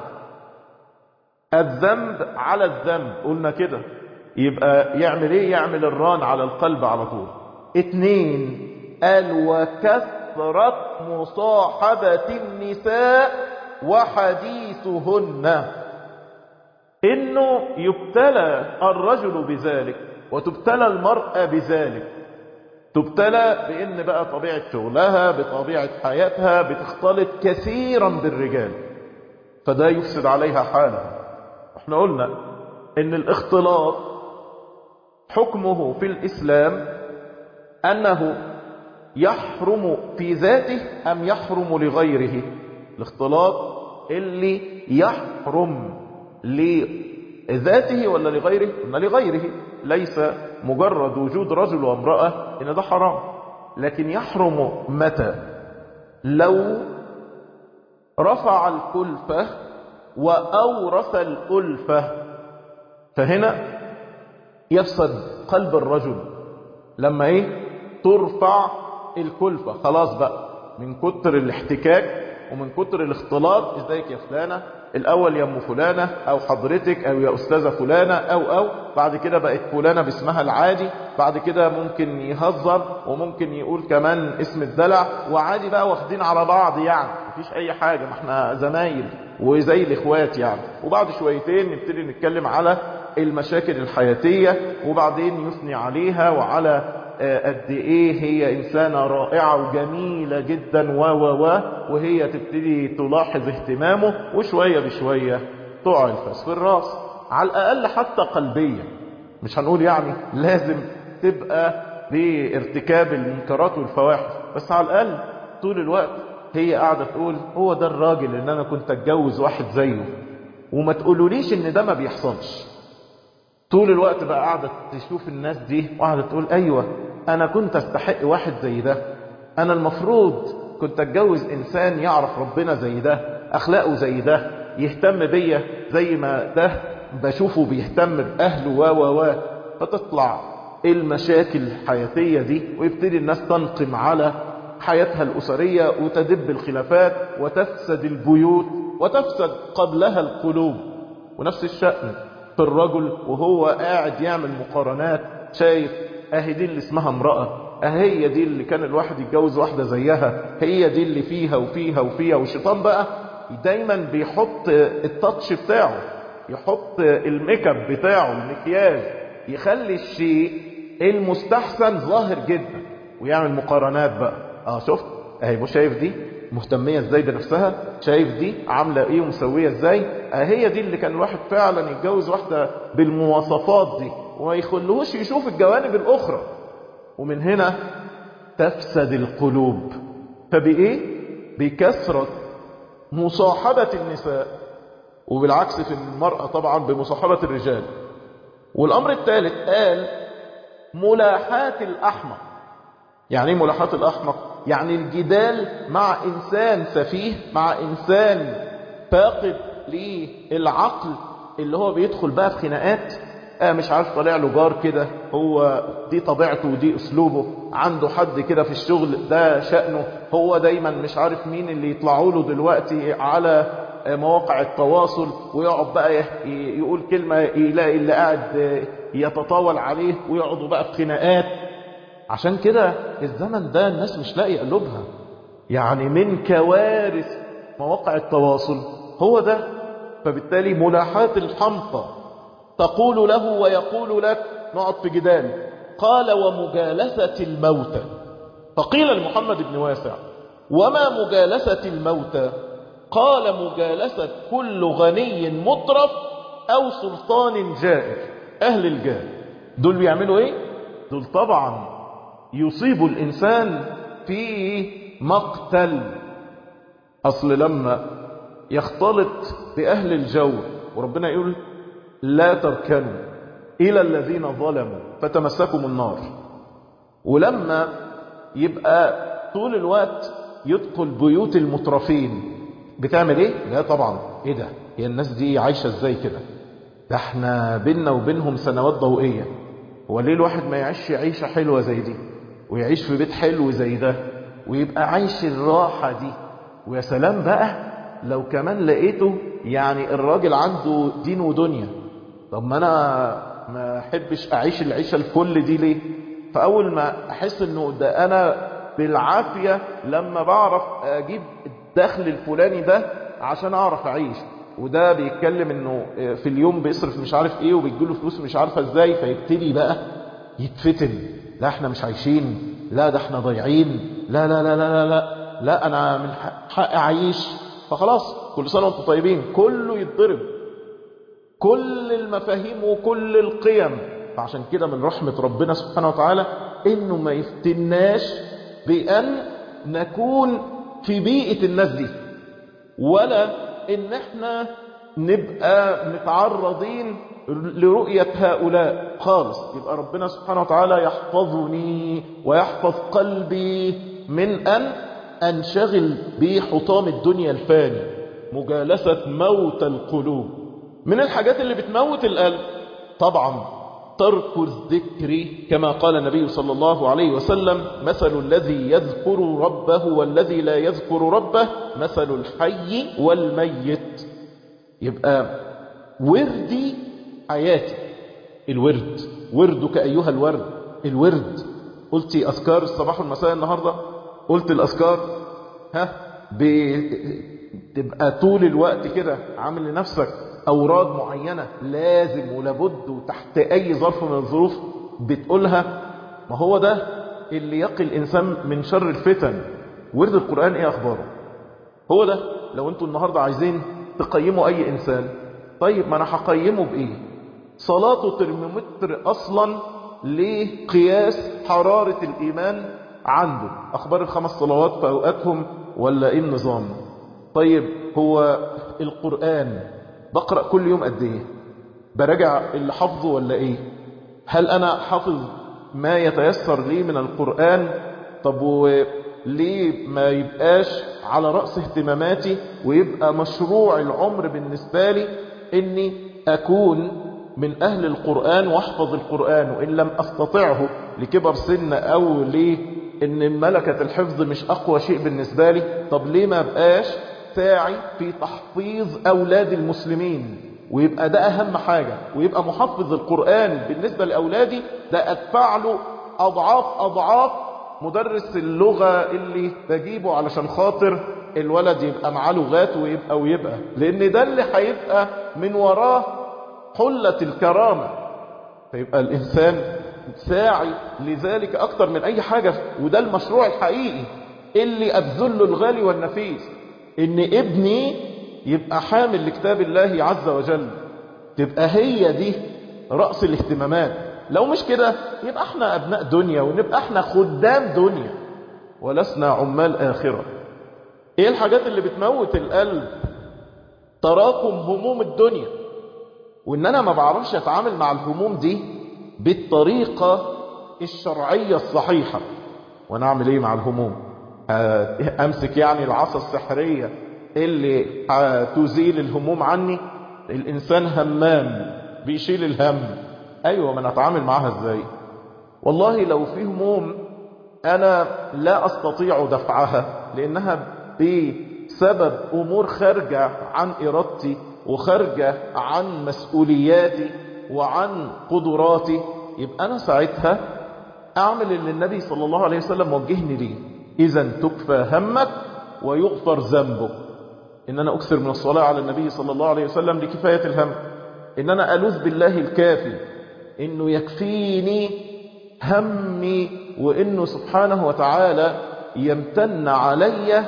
الذنب على الذنب قلنا كده يبقى يعمل ايه يعمل الران على القلب على طول اتنين قال وكثرة مصاحبة النساء وحديثهن انه يبتلى الرجل بذلك وتبتلى المرأة بذلك تبتلى بان بقى طبيعة شغلها بطبيعة حياتها بتختلط كثيرا بالرجال فده يفسد عليها حالها احنا قلنا ان الاختلاط حكمه في الاسلام انه يحرم في ذاته ام يحرم لغيره الاختلاط اللي يحرم لذاته ولا لغيره قلنا لغيره ليس مجرد وجود رجل وامرأة ان ده حرام لكن يحرم متى لو رفع الكلفة وأورث الألفة فهنا يفسد قلب الرجل لما ايه ترفع الكلفة خلاص بقى من كتر الاحتكاك ومن كتر الاختلاط ازيك يا فلانة الاول يا ام فلانة او حضرتك او يا استاذة فلانة او او بعد كده بقت فلانة باسمها العادي بعد كده ممكن يهزر وممكن يقول كمان اسم الدلع وعادي بقى واخدين على بعض يعني مفيش اي حاجة ما احنا زمايل وزي الاخوات يعني وبعد شويتين نبتدي نتكلم على المشاكل الحياتية وبعدين يثني عليها وعلى قد ايه هي انسانة رائعة وجميلة جدا و و و وهي تبتدي تلاحظ اهتمامه وشوية بشوية تقع الفاس في الراس على الاقل حتى قلبيا مش هنقول يعني لازم تبقى بارتكاب المنكرات والفواحش بس على الاقل طول الوقت هي قاعدة تقول هو ده الراجل ان انا كنت اتجوز واحد زيه وما تقولوليش ان ده ما بيحصلش طول الوقت بقى قاعدة تشوف الناس دي وقاعدة تقول ايوه انا كنت استحق واحد زي ده انا المفروض كنت اتجوز انسان يعرف ربنا زي ده اخلاقه زي ده يهتم بيا زي ما ده بشوفه بيهتم باهله و و و فتطلع المشاكل الحياتية دي ويبتدي الناس تنقم على حياتها الأسرية وتدب الخلافات وتفسد البيوت وتفسد قبلها القلوب ونفس الشأن في الرجل وهو قاعد يعمل مقارنات شايف اهي دي اللي اسمها امرأة اهي دي اللي كان الواحد يتجوز واحدة زيها هي دي اللي فيها وفيها وفيها والشيطان بقى دايما بيحط التاتش بتاعه يحط الميك اب بتاعه المكياج يخلي الشيء المستحسن ظاهر جدا ويعمل مقارنات بقى اه شفت اهي مش شايف دي مهتمية ازاي بنفسها شايف دي عاملة ايه ومسوية ازاي اهي دي اللي كان الواحد فعلا يتجوز واحدة بالمواصفات دي وما يخلوش يشوف الجوانب الاخرى ومن هنا تفسد القلوب فبايه بكثرة مصاحبة النساء وبالعكس في المرأة طبعا بمصاحبة الرجال والامر الثالث قال ملاحاة الاحمق يعني ايه ملاحاة الاحمق يعني الجدال مع انسان سفيه مع انسان فاقد للعقل اللي هو بيدخل بقى في خناقات آه مش عارف طالع له جار كده هو دي طبيعته ودي اسلوبه عنده حد كده في الشغل ده شأنه هو دايما مش عارف مين اللي يطلعوا له دلوقتي على مواقع التواصل ويقعد بقى يقول كلمة يلاقي اللي قاعد يتطاول عليه ويقعدوا بقى في خناقات عشان كده الزمن ده الناس مش لاقي قلوبها يعني من كوارث مواقع التواصل هو ده فبالتالي ملاحاة الحمقى تقول له ويقول لك نقعد في جدال قال ومجالسة الموتى فقيل لمحمد بن واسع وما مجالسة الموتى قال مجالسة كل غني مطرف أو سلطان جائر أهل الجاه دول بيعملوا إيه؟ دول طبعا يصيب الإنسان في مقتل أصل لما يختلط بأهل الجو وربنا يقول لا تركنوا إلى الذين ظلموا فتمسكوا النار ولما يبقى طول الوقت يدخل بيوت المترفين بتعمل ايه؟ لا طبعا ايه ده؟ هي الناس دي عايشة ازاي كده؟ ده احنا بينا وبينهم سنوات ضوئية هو ليه الواحد ما يعيش عيشة حلوة زي دي ويعيش في بيت حلو زي ده ويبقى عايش الراحة دي ويا سلام بقى لو كمان لقيته يعني الراجل عنده دين ودنيا طب ما انا ما احبش اعيش العيشة الكل دي ليه فاول ما احس انه ده انا بالعافية لما بعرف اجيب الدخل الفلاني ده عشان اعرف اعيش وده بيتكلم انه في اليوم بيصرف مش عارف ايه وبيجيله فلوس مش عارفه ازاي فيبتدي بقى يتفتن لا احنا مش عايشين لا ده احنا ضايعين لا لا لا لا لا لا لا انا من حق اعيش فخلاص كل سنه وانتم طيبين كله يتضرب كل المفاهيم وكل القيم فعشان كده من رحمه ربنا سبحانه وتعالى انه ما يفتناش بان نكون في بيئه الناس دي ولا ان احنا نبقى متعرضين لرؤية هؤلاء خالص يبقى ربنا سبحانه وتعالى يحفظني ويحفظ قلبي من أن أنشغل بحطام الدنيا الفاني مجالسة موت القلوب من الحاجات اللي بتموت القلب طبعا ترك الذكر كما قال النبي صلى الله عليه وسلم مثل الذي يذكر ربه والذي لا يذكر ربه مثل الحي والميت يبقى وردي حياتي الورد وردك أيها الورد الورد قلتي أذكار الصباح والمساء النهاردة قلت الأذكار ها بتبقى طول الوقت كده عامل لنفسك أوراد معينة لازم ولابد وتحت أي ظرف من الظروف بتقولها ما هو ده اللي يقي الإنسان من شر الفتن ورد القرآن إيه أخباره هو ده لو أنتوا النهاردة عايزين تقيموا أي إنسان طيب ما أنا هقيمه بإيه صلاته ترمومتر أصلا لقياس حرارة الإيمان عنده أخبار الخمس صلوات في أوقاتهم ولا إيه النظام طيب هو القرآن بقرأ كل يوم قد إيه براجع اللي حفظه ولا إيه هل أنا حافظ ما يتيسر لي من القرآن طب وليه ما يبقاش على رأس اهتماماتي ويبقى مشروع العمر بالنسبة لي إني أكون من أهل القرآن واحفظ القرآن وإن لم أستطعه لكبر سن أو لأن ملكة الحفظ مش أقوى شيء بالنسبة لي طب ليه ما بقاش ساعي في تحفيظ أولاد المسلمين ويبقى ده أهم حاجة ويبقى محفظ القرآن بالنسبة لأولادي ده أدفع له أضعاف أضعاف مدرس اللغة اللي بجيبه علشان خاطر الولد يبقى معاه لغات ويبقى ويبقى لأن ده اللي هيبقى من وراه حلة الكرامة فيبقى الإنسان ساعي لذلك أكتر من أي حاجة وده المشروع الحقيقي اللي أبذله الغالي والنفيس إن ابني يبقى حامل لكتاب الله عز وجل تبقى هي دي رأس الاهتمامات لو مش كده يبقى احنا أبناء دنيا ونبقى احنا خدام دنيا ولسنا عمال آخرة ايه الحاجات اللي بتموت القلب تراكم هموم الدنيا وان انا ما بعرفش اتعامل مع الهموم دي بالطريقة الشرعية الصحيحة وانا اعمل ايه مع الهموم امسك يعني العصا السحرية اللي تزيل الهموم عني الانسان همام بيشيل الهم ايوه ما انا اتعامل معاها ازاي والله لو في هموم انا لا استطيع دفعها لانها بسبب امور خارجة عن ارادتي وخارجة عن مسؤولياتي وعن قدراتي يبقى انا ساعتها اعمل اللي النبي صلى الله عليه وسلم وجهني ليه اذا تكفى همك ويغفر ذنبك ان انا اكثر من الصلاة على النبي صلى الله عليه وسلم لكفاية الهم ان انا الوذ بالله الكافي انه يكفيني همي وانه سبحانه وتعالى يمتن علي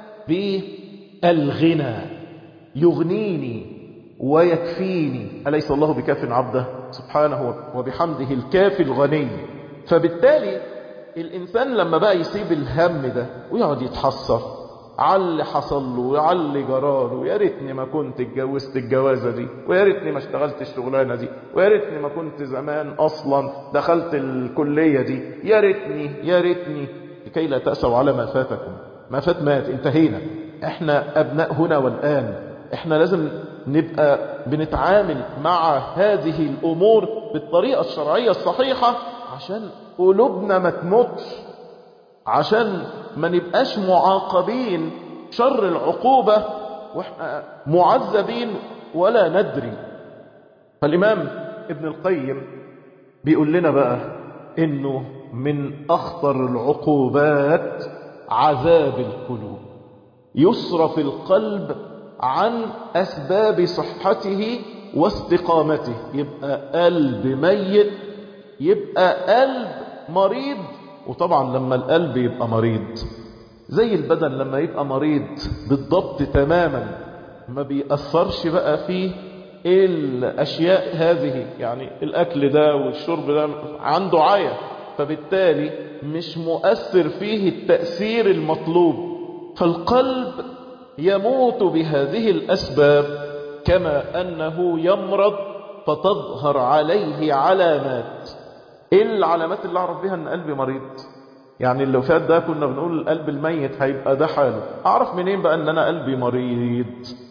بالغنى يغنيني ويكفيني أليس الله بكاف عبده سبحانه وبحمده الكافي الغني فبالتالي الإنسان لما بقى يسيب الهم ده ويقعد يتحسر على اللي حصل له وعلى اللي جراله يا ريتني ما كنت اتجوزت الجوازه دي ويا ريتني ما اشتغلت الشغلانه دي ويا ريتني ما كنت زمان اصلا دخلت الكليه دي يا ريتني يا ريتني لكي لا تأسوا على ما فاتكم ما فات مات انتهينا احنا ابناء هنا والان احنا لازم نبقى بنتعامل مع هذه الامور بالطريقه الشرعيه الصحيحه عشان قلوبنا ما تموتش عشان ما نبقاش معاقبين شر العقوبة واحنا معذبين ولا ندري فالإمام ابن القيم بيقول لنا بقى إنه من أخطر العقوبات عذاب القلوب يصرف القلب عن أسباب صحته واستقامته يبقى قلب ميت يبقى قلب مريض وطبعا لما القلب يبقى مريض زي البدن لما يبقى مريض بالضبط تماما ما بيأثرش بقى فيه الأشياء هذه يعني الأكل ده والشرب ده عنده عاية فبالتالي مش مؤثر فيه التأثير المطلوب فالقلب يموت بهذه الأسباب كما أنه يمرض فتظهر عليه علامات ايه العلامات اللي اعرف بيها ان قلبي مريض يعني اللي فات ده كنا بنقول القلب الميت هيبقى ده حاله اعرف منين بقى ان انا قلبي مريض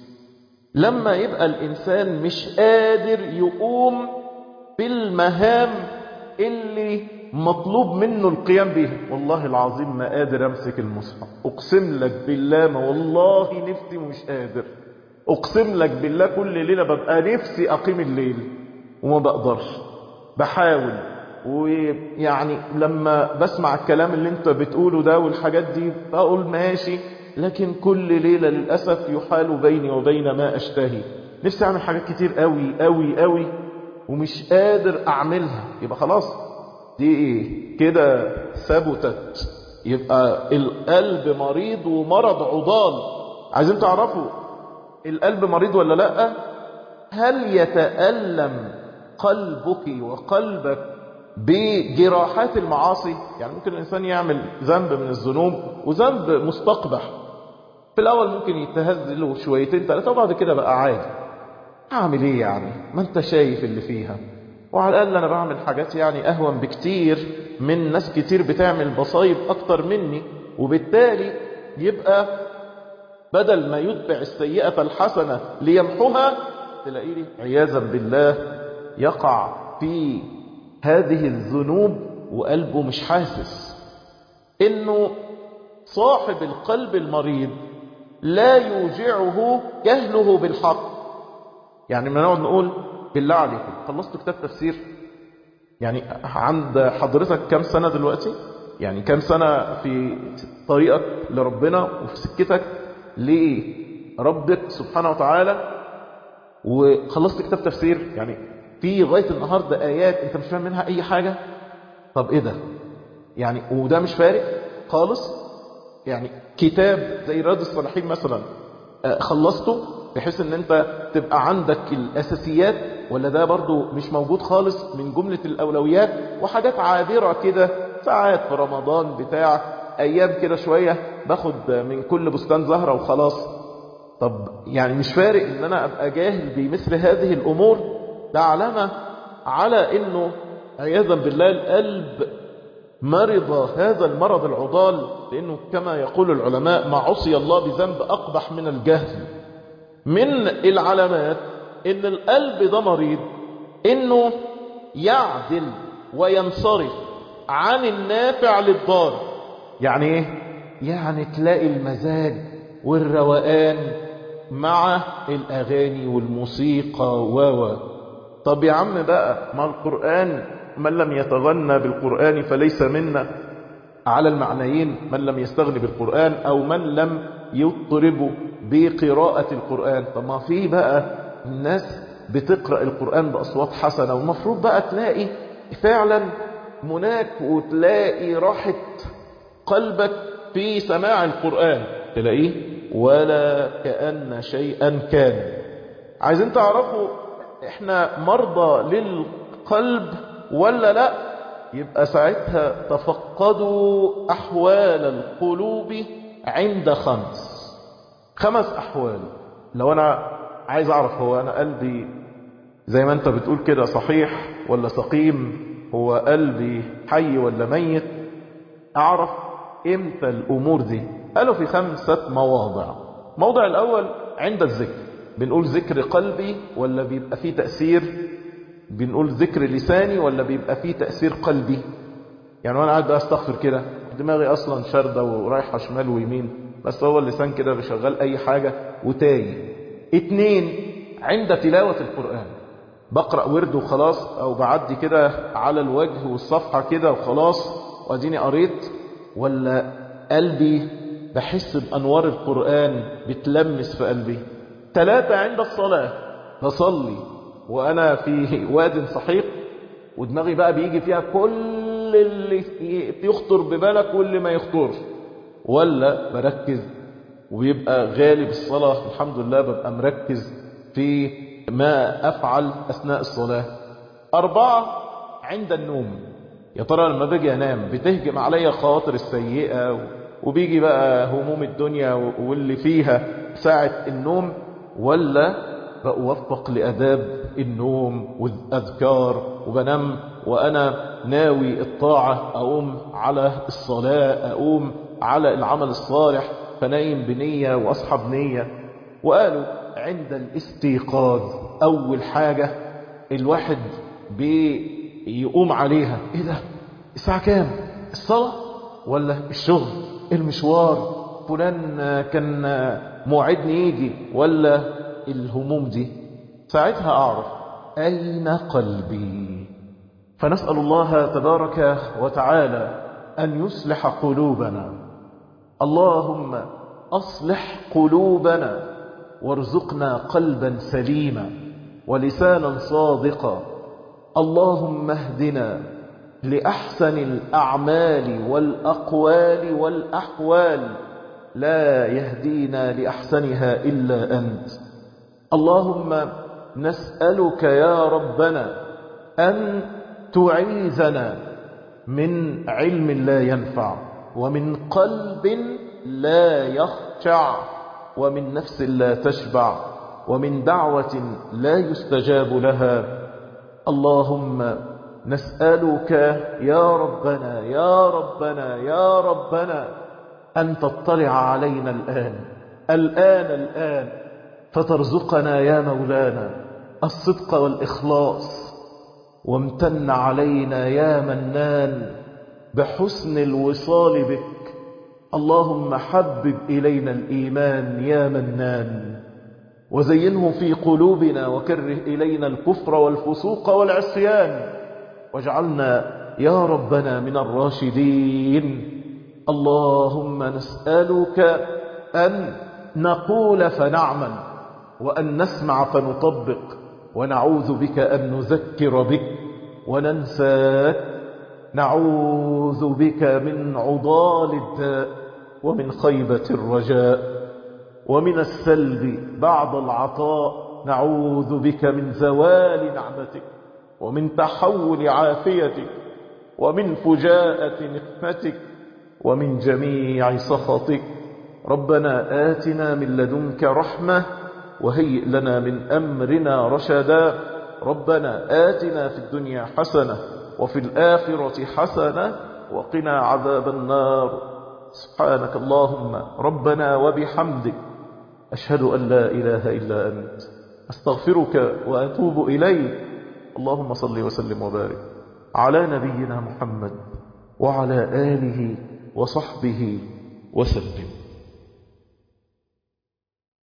لما يبقى الانسان مش قادر يقوم بالمهام اللي مطلوب منه القيام بيها والله العظيم ما قادر امسك المصحف اقسم لك بالله ما والله نفسي مش قادر اقسم لك بالله كل ليله ببقى نفسي اقيم الليل وما بقدرش بحاول ويعني لما بسمع الكلام اللي انت بتقوله ده والحاجات دي بقول ماشي لكن كل ليلة للأسف يحال بيني وبين ما أشتهي نفسي أعمل حاجات كتير قوي قوي قوي ومش قادر أعملها يبقى خلاص دي ايه كده ثبتت يبقى القلب مريض ومرض عضال عايزين تعرفوا القلب مريض ولا لا هل يتألم قلبك وقلبك بجراحات المعاصي يعني ممكن الإنسان يعمل ذنب من الذنوب وذنب مستقبح في الأول ممكن يتهز له شويتين ثلاثة وبعد كده بقى عادي أعمل إيه يعني ما أنت شايف اللي فيها وعلى الأقل أنا بعمل حاجات يعني أهون بكتير من ناس كتير بتعمل بصايب أكتر مني وبالتالي يبقى بدل ما يتبع السيئة الحسنة ليمحوها تلاقيه عياذا بالله يقع في هذه الذنوب وقلبه مش حاسس انه صاحب القلب المريض لا يوجعه جهله بالحق يعني ما نقعد نقول بالله عليكم خلصت كتاب تفسير يعني عند حضرتك كم سنة دلوقتي يعني كم سنة في طريقك لربنا وفي سكتك لربك سبحانه وتعالى وخلصت كتاب تفسير يعني في لغاية النهاردة آيات انت مش فاهم منها اي حاجة طب ايه ده يعني وده مش فارق خالص يعني كتاب زي رياض الصالحين مثلا خلصته بحيث ان انت تبقى عندك الاساسيات ولا ده برضو مش موجود خالص من جملة الاولويات وحاجات عابرة كده ساعات في رمضان بتاع ايام كده شوية باخد من كل بستان زهرة وخلاص طب يعني مش فارق ان انا ابقى جاهل بمثل هذه الامور ده علامة على انه عياذا بالله القلب مرض هذا المرض العضال لانه كما يقول العلماء ما عصي الله بذنب اقبح من الجهل من العلامات ان القلب ده مريض انه يعدل وينصرف عن النافع للضار يعني ايه يعني تلاقي المزاج والروقان مع الاغاني والموسيقى و طب يا عم بقى ما القرآن من لم يتغنى بالقرآن فليس منا على المعنيين من لم يستغني بالقرآن او من لم يطرب بقراءة القرآن طب ما في بقى الناس بتقرأ القرآن بأصوات حسنة والمفروض بقى تلاقي فعلا مناك وتلاقي راحة قلبك في سماع القرآن تلاقيه ولا كأن شيئا كان عايزين تعرفوا احنا مرضى للقلب ولا لا يبقى ساعتها تفقدوا أحوال القلوب عند خمس خمس أحوال لو أنا عايز أعرف هو أنا قلبي زي ما أنت بتقول كده صحيح ولا سقيم هو قلبي حي ولا ميت أعرف إمتى الأمور دي قالوا في خمسة مواضع موضع الأول عند الذكر بنقول ذكر قلبي ولا بيبقى فيه تأثير بنقول ذكر لساني ولا بيبقى فيه تأثير قلبي يعني وانا قاعد بقى استغفر كده دماغي اصلا شاردة ورايحة شمال ويمين بس هو اللسان كده بيشغل اي حاجة وتايه اتنين عند تلاوة القرآن بقرأ ورد وخلاص او بعدي كده على الوجه والصفحة كده وخلاص واديني قريت ولا قلبي بحس بأنوار القرآن بتلمس في قلبي ثلاثة عند الصلاة بصلي وأنا في واد صحيح ودماغي بقى بيجي فيها كل اللي يخطر ببالك واللي ما يخطرش ولا بركز ويبقى غالب الصلاة الحمد لله ببقى مركز في ما أفعل أثناء الصلاة أربعة عند النوم يا ترى لما باجي أنام بتهجم عليا الخواطر السيئة وبيجي بقى هموم الدنيا واللي فيها ساعة النوم ولا بأوفق لأداب النوم والأذكار وبنام وأنا ناوي الطاعة أقوم على الصلاة أقوم على العمل الصالح فنايم بنية وأصحى بنية وقالوا عند الاستيقاظ أول حاجة الواحد بيقوم عليها إيه ده الساعة كام الصلاة ولا الشغل المشوار فلان كان موعدني يجي ولا الهموم دي ساعتها أعرف أين قلبي فنسأل الله تبارك وتعالى أن يصلح قلوبنا اللهم أصلح قلوبنا وارزقنا قلبا سليما ولسانا صادقا اللهم اهدنا لأحسن الأعمال والأقوال والأحوال لا يهدينا لأحسنها إلا أنت اللهم نسألك يا ربنا أن تعيذنا من علم لا ينفع ومن قلب لا يخشع ومن نفس لا تشبع ومن دعوة لا يستجاب لها اللهم نسألك يا ربنا يا ربنا يا ربنا أن تطلع علينا الآن الآن الآن فترزقنا يا مولانا الصدق والإخلاص وامتن علينا يا منان بحسن الوصال بك اللهم حبب إلينا الإيمان يا منان وزينه في قلوبنا وكره إلينا الكفر والفسوق والعصيان واجعلنا يا ربنا من الراشدين اللهم نسألك أن نقول فنعمل وأن نسمع فنطبق ونعوذ بك أن نذكر بك وننساك نعوذ بك من عضال الداء ومن خيبة الرجاء ومن السلب بعد العطاء نعوذ بك من زوال نعمتك ومن تحول عافيتك ومن فجاءة نقمتك ومن جميع سخطك ربنا آتنا من لدنك رحمة وهيئ لنا من أمرنا رشدا ربنا آتنا في الدنيا حسنة وفي الآخرة حسنة وقنا عذاب النار سبحانك اللهم ربنا وبحمدك أشهد أن لا إله إلا أنت أستغفرك وأتوب إليك اللهم صل وسلم وبارك على نبينا محمد وعلى آله وصحبه وسلم